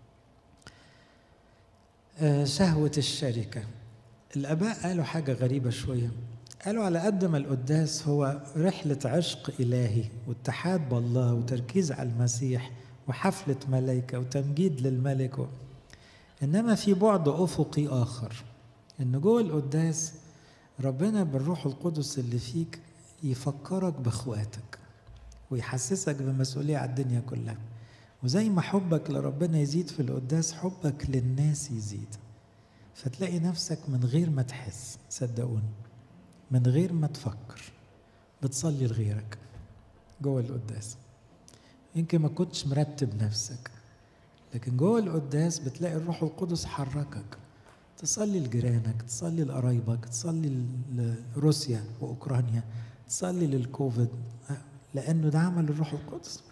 آه شهوة الشركة الآباء قالوا حاجة غريبة شوية قالوا على قد ما القداس هو رحلة عشق إلهي واتحاد بالله وتركيز على المسيح وحفلة ملائكة وتمجيد للملك و... إنما في بعد أفقي آخر إن جوه القداس ربنا بالروح القدس اللي فيك يفكرك بإخواتك ويحسسك بمسؤولية على الدنيا كلها وزي ما حبك لربنا يزيد في القداس حبك للناس يزيد فتلاقي نفسك من غير ما تحس صدقوني من غير ما تفكر بتصلي لغيرك جوه القداس يمكن ما كنتش مرتب نفسك لكن جوه القداس بتلاقي الروح القدس حركك تصلي لجيرانك تصلي لقرايبك تصلي لروسيا واوكرانيا تصلي للكوفيد لانه ده عمل الروح القدس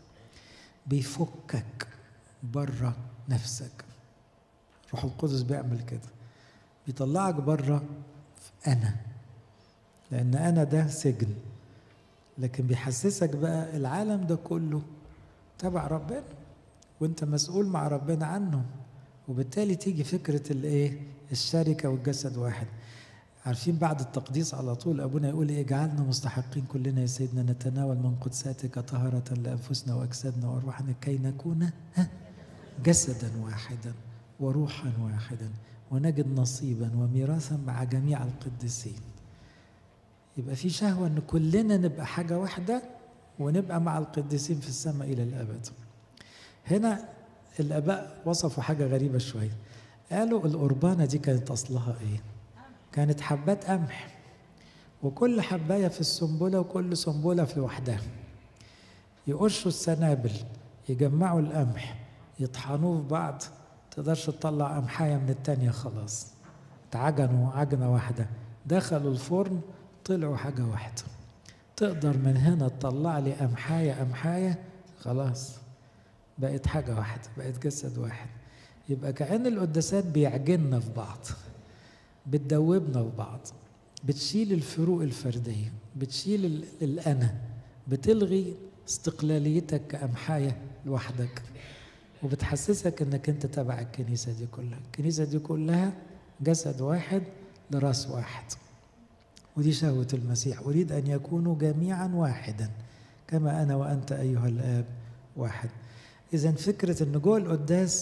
بيفكك بره نفسك الروح القدس بيعمل كده بيطلعك بره انا لان انا ده سجن لكن بيحسسك بقى العالم ده كله تبع ربنا وانت مسؤول مع ربنا عنه وبالتالي تيجي فكره الايه الشركه والجسد واحد عارفين بعد التقديس على طول ابونا يقول ايه اجعلنا مستحقين كلنا يا سيدنا نتناول من قدساتك طهاره لانفسنا واجسادنا وارواحنا كي نكون جسدا واحدا وروحا واحدا ونجد نصيبا وميراثا مع جميع القديسين يبقى في شهوه ان كلنا نبقى حاجه واحده ونبقى مع القديسين في السماء الى الابد هنا الاباء وصفوا حاجه غريبه شويه قالوا القربانه دي كانت اصلها ايه كانت حبات قمح وكل حبايه في السنبله وكل سنبله في لوحدها يقشوا السنابل يجمعوا القمح يطحنوه في بعض تقدرش تطلع قمحايه من التانية خلاص اتعجنوا عجنه واحده دخلوا الفرن طلعوا حاجه واحده تقدر من هنا تطلع لي قمحايه قمحايه خلاص بقت حاجه واحده بقت جسد واحد يبقى كأن القداسات بيعجننا في بعض بتدوبنا في بعض بتشيل الفروق الفردية بتشيل الأنا بتلغي استقلاليتك كأمحاية لوحدك وبتحسسك انك انت تبع الكنيسة دي كلها الكنيسة دي كلها جسد واحد لراس واحد ودي شهوة المسيح أريد أن يكونوا جميعا واحدا كما أنا وأنت أيها الآب واحد إذا فكرة أن جوه القداس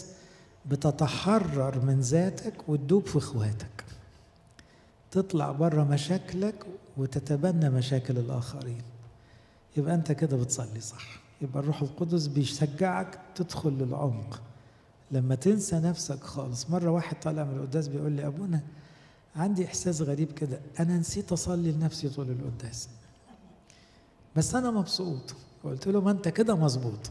بتتحرر من ذاتك وتدوب في اخواتك تطلع بره مشاكلك وتتبنى مشاكل الاخرين يبقى انت كده بتصلي صح يبقى الروح القدس بيشجعك تدخل للعمق لما تنسى نفسك خالص مرة واحد طالع من القداس بيقول لي أبونا عندي إحساس غريب كده أنا نسيت أصلي لنفسي طول القداس بس أنا مبسوط قلت له ما أنت كده مظبوط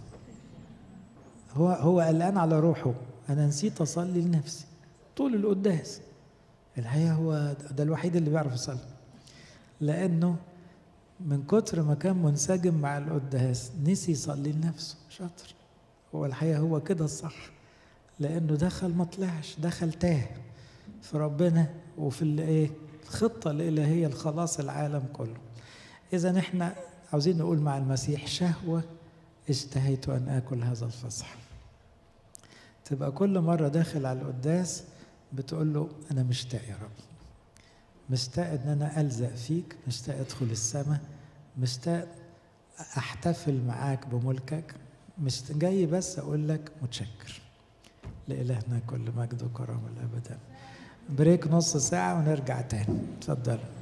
هو هو قلقان على روحه أنا نسيت أصلي لنفسي طول القداس الحقيقة هو ده الوحيد اللي بيعرف يصلي لأنه من كتر ما كان منسجم مع القداس نسي يصلي لنفسه شاطر هو الحقيقة هو كده الصح لأنه دخل ما طلعش دخل تاه في ربنا وفي الايه الخطة الإلهية لخلاص العالم كله إذا إحنا عاوزين نقول مع المسيح شهوة اشتهيت أن آكل هذا الفصح تبقى كل مرة داخل على القداس بتقول له أنا مشتاق يا رب مشتاق إن أنا ألزق فيك مشتاق أدخل السماء مشتاق أحتفل معاك بملكك مش جاي بس أقول لك متشكر لإلهنا كل مجد وكرم الأبدا بريك نص ساعة ونرجع تاني اتفضل